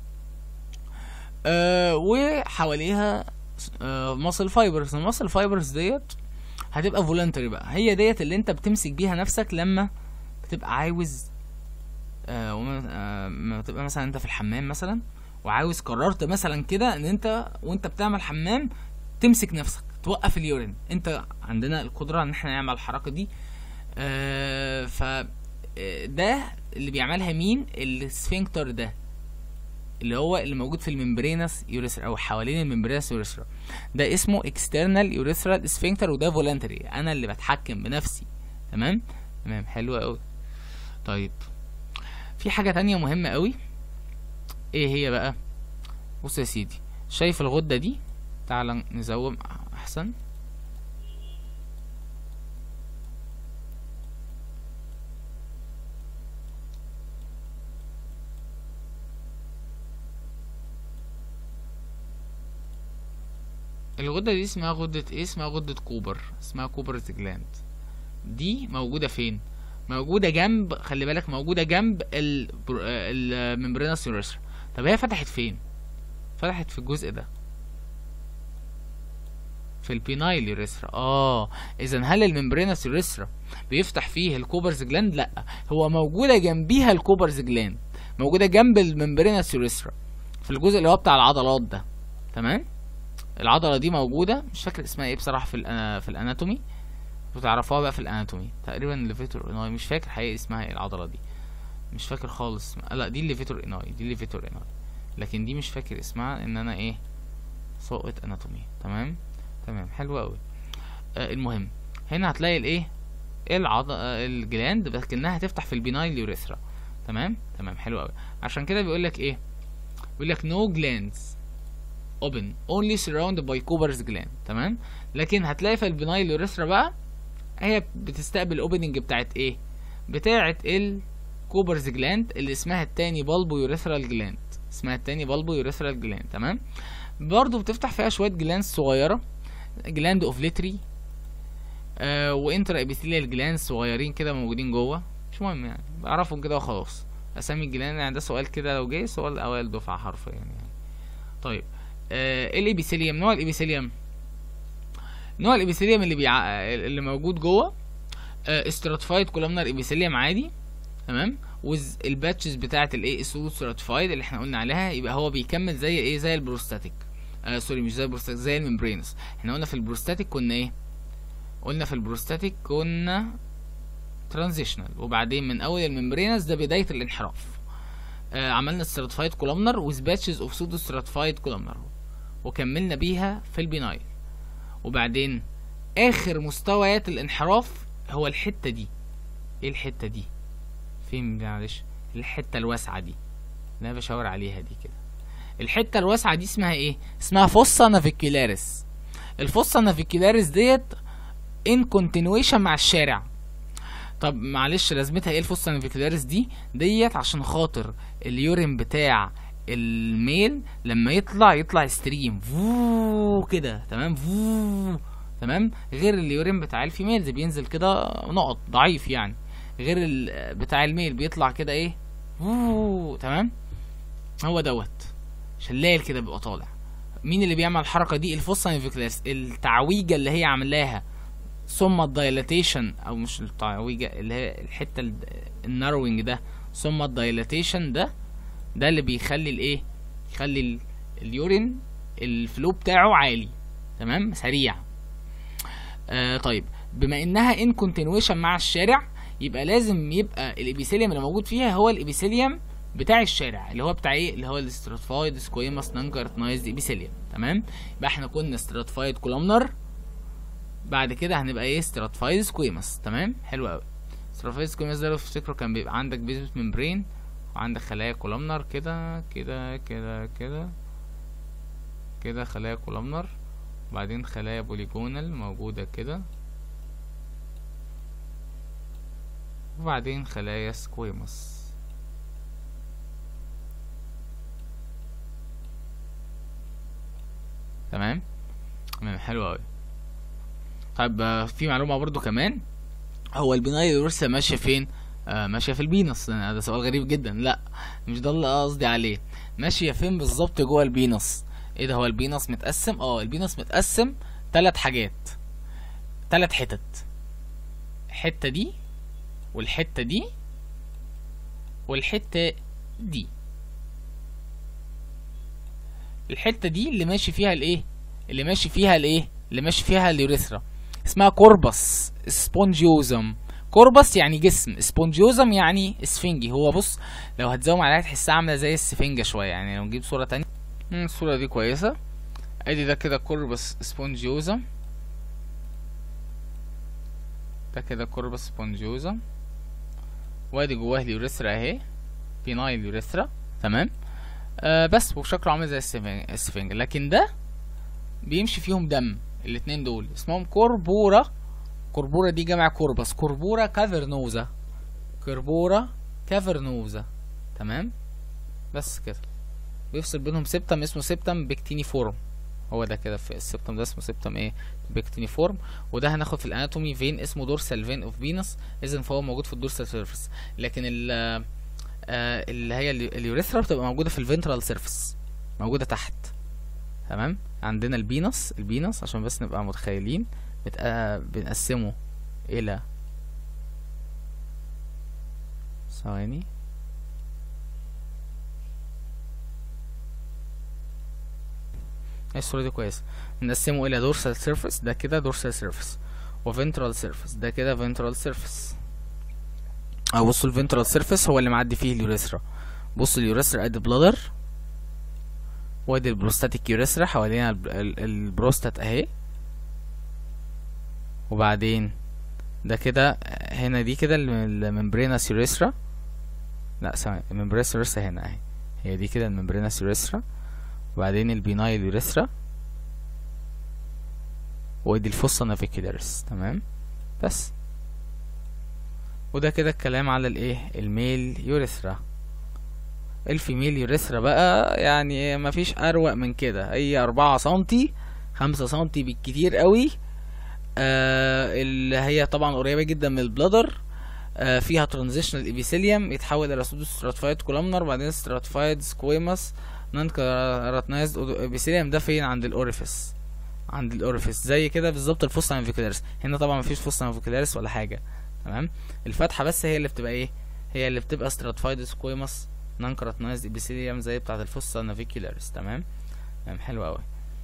آه وحواليها آه ماسل فايبرز الماسل فايبرز ديت هتبقى فولنتري بقى هي ديت اللي انت بتمسك بيها نفسك لما بتبقى عاوز آه وما آه ما تبقى مثلا انت في الحمام مثلا وعاوز قررت مثلا كده ان انت وانت بتعمل حمام تمسك نفسك توقف اليورين انت عندنا القدره ان احنا نعمل الحركه دي آه ف ده اللي بيعملها مين السفنكتر ده اللي هو اللي موجود في الممبرينس يوريثرا او حوالين الممبرينس يوريثرا ده اسمه اكسترنال يوريثرال سفنكتر وده فولنتري انا اللي بتحكم بنفسي تمام تمام حلو قوي طيب في حاجه تانية مهمه قوي ايه هي بقى بص يا سيدي شايف الغده دي تعال نزوم احسن الغدة دي اسمها غدة ايه اسمها غدة كوبر اسمها كوبرز جلاند دي موجودة فين موجودة جنب خلي بالك موجودة جنب الممبرينس يوريثرا طب هي فتحت فين فتحت في الجزء ده في البينايل يوريثرا اه اذا هل الممبرينس يوريثرا بيفتح فيه الكوبرز جلاند لا هو موجوده جنبيها الكوبرز جلاند موجوده جنب الممبرينس يوريثرا في الجزء اللي هو بتاع العضلات ده تمام العضله دي موجوده مش فاكر اسمها ايه بصراحه في الأنا في الاناتومي بتعرفوها بقى في الاناتومي تقريبا الليفيتور اناي مش فاكر حقيقي اسمها ايه العضله دي مش فاكر خالص لا دي الليفيتور اناي دي الليفيتور اناي لكن دي مش فاكر اسمها ان انا ايه ساقط اناتومي تمام تمام حلو قوي آه المهم هنا هتلاقي الايه العض آه الجلاند لكنها هتفتح في البينايل يوريثرا تمام تمام حلو قوي عشان كده بيقول لك ايه بيقول لك no glands open only surrounded by Cooper's gland تمام لكن هتلاقي في البينايل يوريثرا بقى هي بتستقبل الاوبننج بتاعت ايه بتاعت الكوبرز جلاند اللي اسمها التاني بالبو يوريثرال جلاند اسمها التاني بالبو يوريثرال جلاند تمام برضو بتفتح فيها شويه جلاند صغيره جلاند اوفليتري آه وانترا ابيثيليال جلاند صغيرين كده موجودين جوه مش مهم يعني بعرفهم كده وخلاص اسامي الجلاند يعني ده سؤال كده لو جاي سؤال اوائل دفعه حرفيا يعني طيب آه الابيثيليوم نوع الابيثيليوم نوع الابيثيليوم اللي بيع... اللي موجود جوه استراتيفايد كولومنر ابيثيليوم عادي تمام وز الباتشز بتاعه الايه السودو ستراتيفايد اللي احنا قلنا عليها يبقى هو بيكمل زي ايه زي البروستاتيك آه سوري مش زي البروستاتيك زي الممبرينس احنا قلنا في البروستاتيك كنا ايه قلنا في البروستاتيك كنا ترانزيشنال وبعدين من اول الممبرينس ده بدايه الانحراف آه عملنا ستراتيفايد كولومنر وذ باتشز اوف سودو ستراتيفايد كولومنر وكملنا بيها في البينايل وبعدين اخر مستويات الانحراف هو الحته دي ايه الحته دي فين معلش الحته الواسعه دي اللي انا بشاور عليها دي كده الحته الواسعه دي اسمها ايه اسمها فوسا نافيكيولاريس الفوسا نافيكيولاريس ديت ان كونتينويشن مع الشارع طب معلش لازمتها ايه الفوسا نافيكيولاريس دي ديت عشان خاطر اليورين بتاع الميل لما يطلع يطلع ستريم فو كده تمام فو تمام غير اليورين بتاع الفيميلز بينزل كده نقط ضعيف يعني غير ال- بتاع الميل بيطلع كده ايه فو تمام هو دوت شلال كده بيبقى طالع مين اللي بيعمل الحركه دي الفوسا نيفيكلاس التعويجه اللي هي عاملاها ثم الدايلاتيشن او مش التعويجه اللي هي الحته ال- الناروينج ده ثم الدايلاتيشن ده ده اللي بيخلي الايه يخلي ال- اليورين الفلو بتاعه عالي تمام سريع آه طيب بما انها ان كونتينويشن مع الشارع يبقى لازم يبقى الابيثيليوم اللي موجود فيها هو الابيثيليوم بتاع الشارع اللي هو بتاع ايه اللي هو الاستراتيفايد سكويماس نانكارتنايزد ابيثيليوم تمام يبقى احنا كنا استراتيفايد كولومنر بعد كده هنبقى ايه استراتيفايد سكويماس تمام حلو قوي استراتيفايد سكويماس ده لو تفتكروا كان بيبقى عندك بيزمنت ممبرين وعندك خلايا كولومنر كده كده كده كده كده خلايا كولومنر وبعدين خلايا بوليجونال موجودة كده وبعدين خلايا سكويموس تمام تمام حلو اوي طيب آه، في معلومة برضو كمان هو البناية الورثة ماشية فين؟ آه ماشية في البينس ده سؤال غريب جدا لا مش ده اللي قصدي عليه ماشية فين بالظبط جوه البينس ايه ده هو البينس متقسم اه البينس متقسم تلات حاجات تلات حتت الحتة دي والحتة دي والحتة دي الحتة دي اللي ماشي فيها الايه اللي ماشي فيها الايه اللي ماشي فيها اليوريثرا اسمها كوربس سبونجيوزم كوربس يعني جسم سبونجيوزم يعني اسفنجي هو بص لو هتزوم عليها تحسها عامله زي السفنجه شويه يعني لو نجيب صوره تانية مم، الصوره دي كويسه ادي ده كده كوربس سبونجيوزم ده كده كوربس سبونجيوزم وادي جواه اليوريثرا اهي بينايل يوريثرا تمام آه بس وشكله عامل زي السفنج السفنج لكن ده بيمشي فيهم دم الاتنين دول اسمهم كوربورا كوربورا دي جمع كوربس كوربورا كافرنوزا كوربورا كافرنوزا تمام بس كده بيفصل بينهم سبتم اسمه سبتم بكتينيفورم هو ده كده في السبتم ده اسمه سبتم ايه بكتينيفورم وده هناخد في الاناتومي فين اسمه دورسال فين اوف فينوس اذا فهو موجود في الدورسال سيرفيس لكن ال آه اللي هي اليو- اليوريثرا بتبقى موجوده في الفنترال سيرفيس موجوده تحت تمام عندنا البينس البينس عشان بس نبقى متخيلين بتق... بنقسمه الى ثواني الصورة دي كويسة بنقسمه الى دورسال سيرفيس ده كده دورسال سيرفيس وفنترال سيرفيس ده كده فنترال سيرفيس اه بصوا الفنترال سيرفيس هو اللي معدي فيه اليوريثرا بصوا اليوريثرا ادي بلادر وادي البروستاتيك يوريثرا حوالينا الب- ال- البروستات اهي وبعدين ده كده هنا دي كده الم- الممبرينس يوريثرا لا ثواني الممبرينس يوريثرا هنا اهي هي دي كده الممبرينس يوريثرا وبعدين البينايل يوريثرا وادي الفوسا نافيكولاريس تمام بس وده كده الكلام على الايه الميل يوريثرا الفيميل يوريثرا بقى يعني مفيش اروق من كده هي اربعة سنتي خمسة سنتي بالكتير قوي آه اللي هي طبعا قريبة جدا من البلادر آه فيها ترانزيشنال ايبيثيليوم يتحول الى سودو ستراتيفايد كولومنر بعدين ستراتيفايد سكويماس نون كاراتنايزد ايبيثيليوم ده فين عند الاوريفيس عند الاوريفيس زي كده بالظبط الفوسا نافيكولاريس هنا طبعا مفيش فوسا نافيكولاريس ولا حاجه تمام الفتحه بس هي اللي بتبقى ايه هي اللي بتبقى ستراتيفايد سكويماس نون كاراتنايزد ايبيثيليوم زي بتاعه الفوسا نافيكولاريس تمام تمام حلو قوي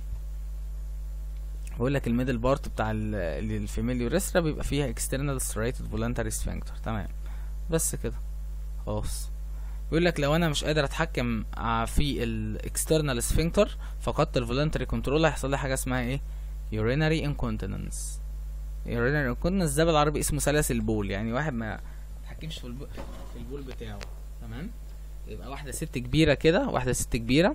بقول لك الميدل بارت بتاع ال- ال- الفيميل يوريثرا بيبقى فيها external striated voluntary sphincter تمام بس كده خلاص بيقول لك لو انا مش قادر اتحكم ع- في الاكسترنال sphincter فقدت الفولنتري كنترول هيحصل لي حاجه اسمها ايه urinary incontinence urinary incontinence ده بالعربي اسمه سلاسل بول يعني واحد ما يتحكمش في البول في البول بتاعه تمام يبقى واحده ست كبيره كده واحده ست كبيره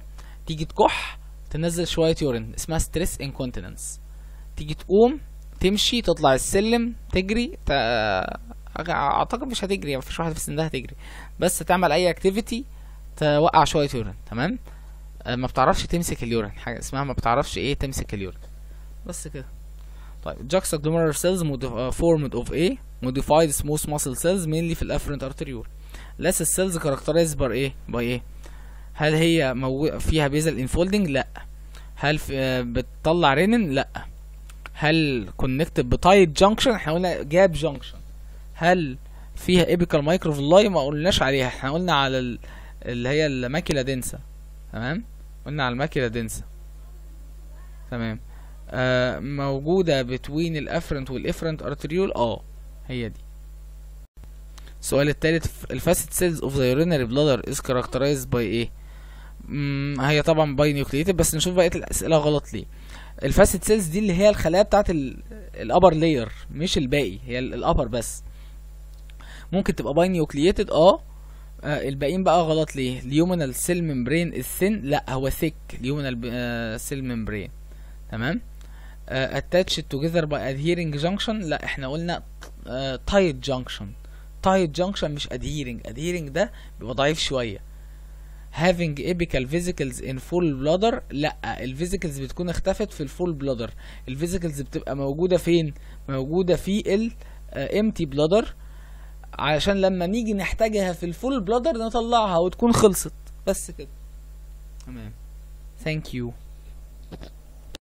تيجي تكح تنزل شويه يورين اسمها ستريس انكونتيننس تيجي تقوم تمشي تطلع السلم تجري ت... اعتقد مش هتجري مفيش واحده في السن ده هتجري بس تعمل اي اكتيفيتي توقع شويه يورين تمام آه، ما بتعرفش تمسك اليورين حاجه اسمها ما بتعرفش ايه تمسك اليورين بس كده طيب juxtaglomerular cells modif- uh, formed of A modified smooth muscle cells mainly في الافرنت arteriole less cells characterized by ايه by ايه هل هي مو... فيها بيزل انفولدنج لا هل في... آه، بتطلع رينين لا هل كونكتد بتايت جانكشن احنا قلنا جاب جانكشن هل فيها ايبيكال مايكروفلاي ما قلناش عليها احنا قلنا على ال... اللي هي الماكيلا دنسا تمام قلنا على الماكيلا دنسا تمام آه موجودة بتوين الافرنت والافرنت ارتريول اه هي دي السؤال التالت الفاسد سيلز اوف ذا urinary bladder is characterized by ايه مم هي طبعا باي نيوكليتد بس نشوف بقيه الاسئله غلط ليه الفاسد سيلز دي اللي هي الخلايا بتاعت الابر لاير مش الباقي هي الابر بس ممكن تبقى باي نيوكليتد اه آه، الباقيين بقى غلط ليه اليومنال سيل ممبرين الثين لا هو ثيك اليومنال سيل ممبرين تمام اتاتشد توجذر باي ادهيرنج جانكشن لا احنا قلنا تايت جانكشن تايت جانكشن مش ادهيرنج ادهيرنج ده بيبقى ضعيف شويه having apical vesicles in full bladder لا الفيزيكلز بتكون اختفت في الفول بلادر الفيزيكلز بتبقى موجوده فين موجوده في ال empty bladder علشان لما نيجي نحتاجها في الفول بلادر نطلعها وتكون خلصت بس كده تمام ثانك يو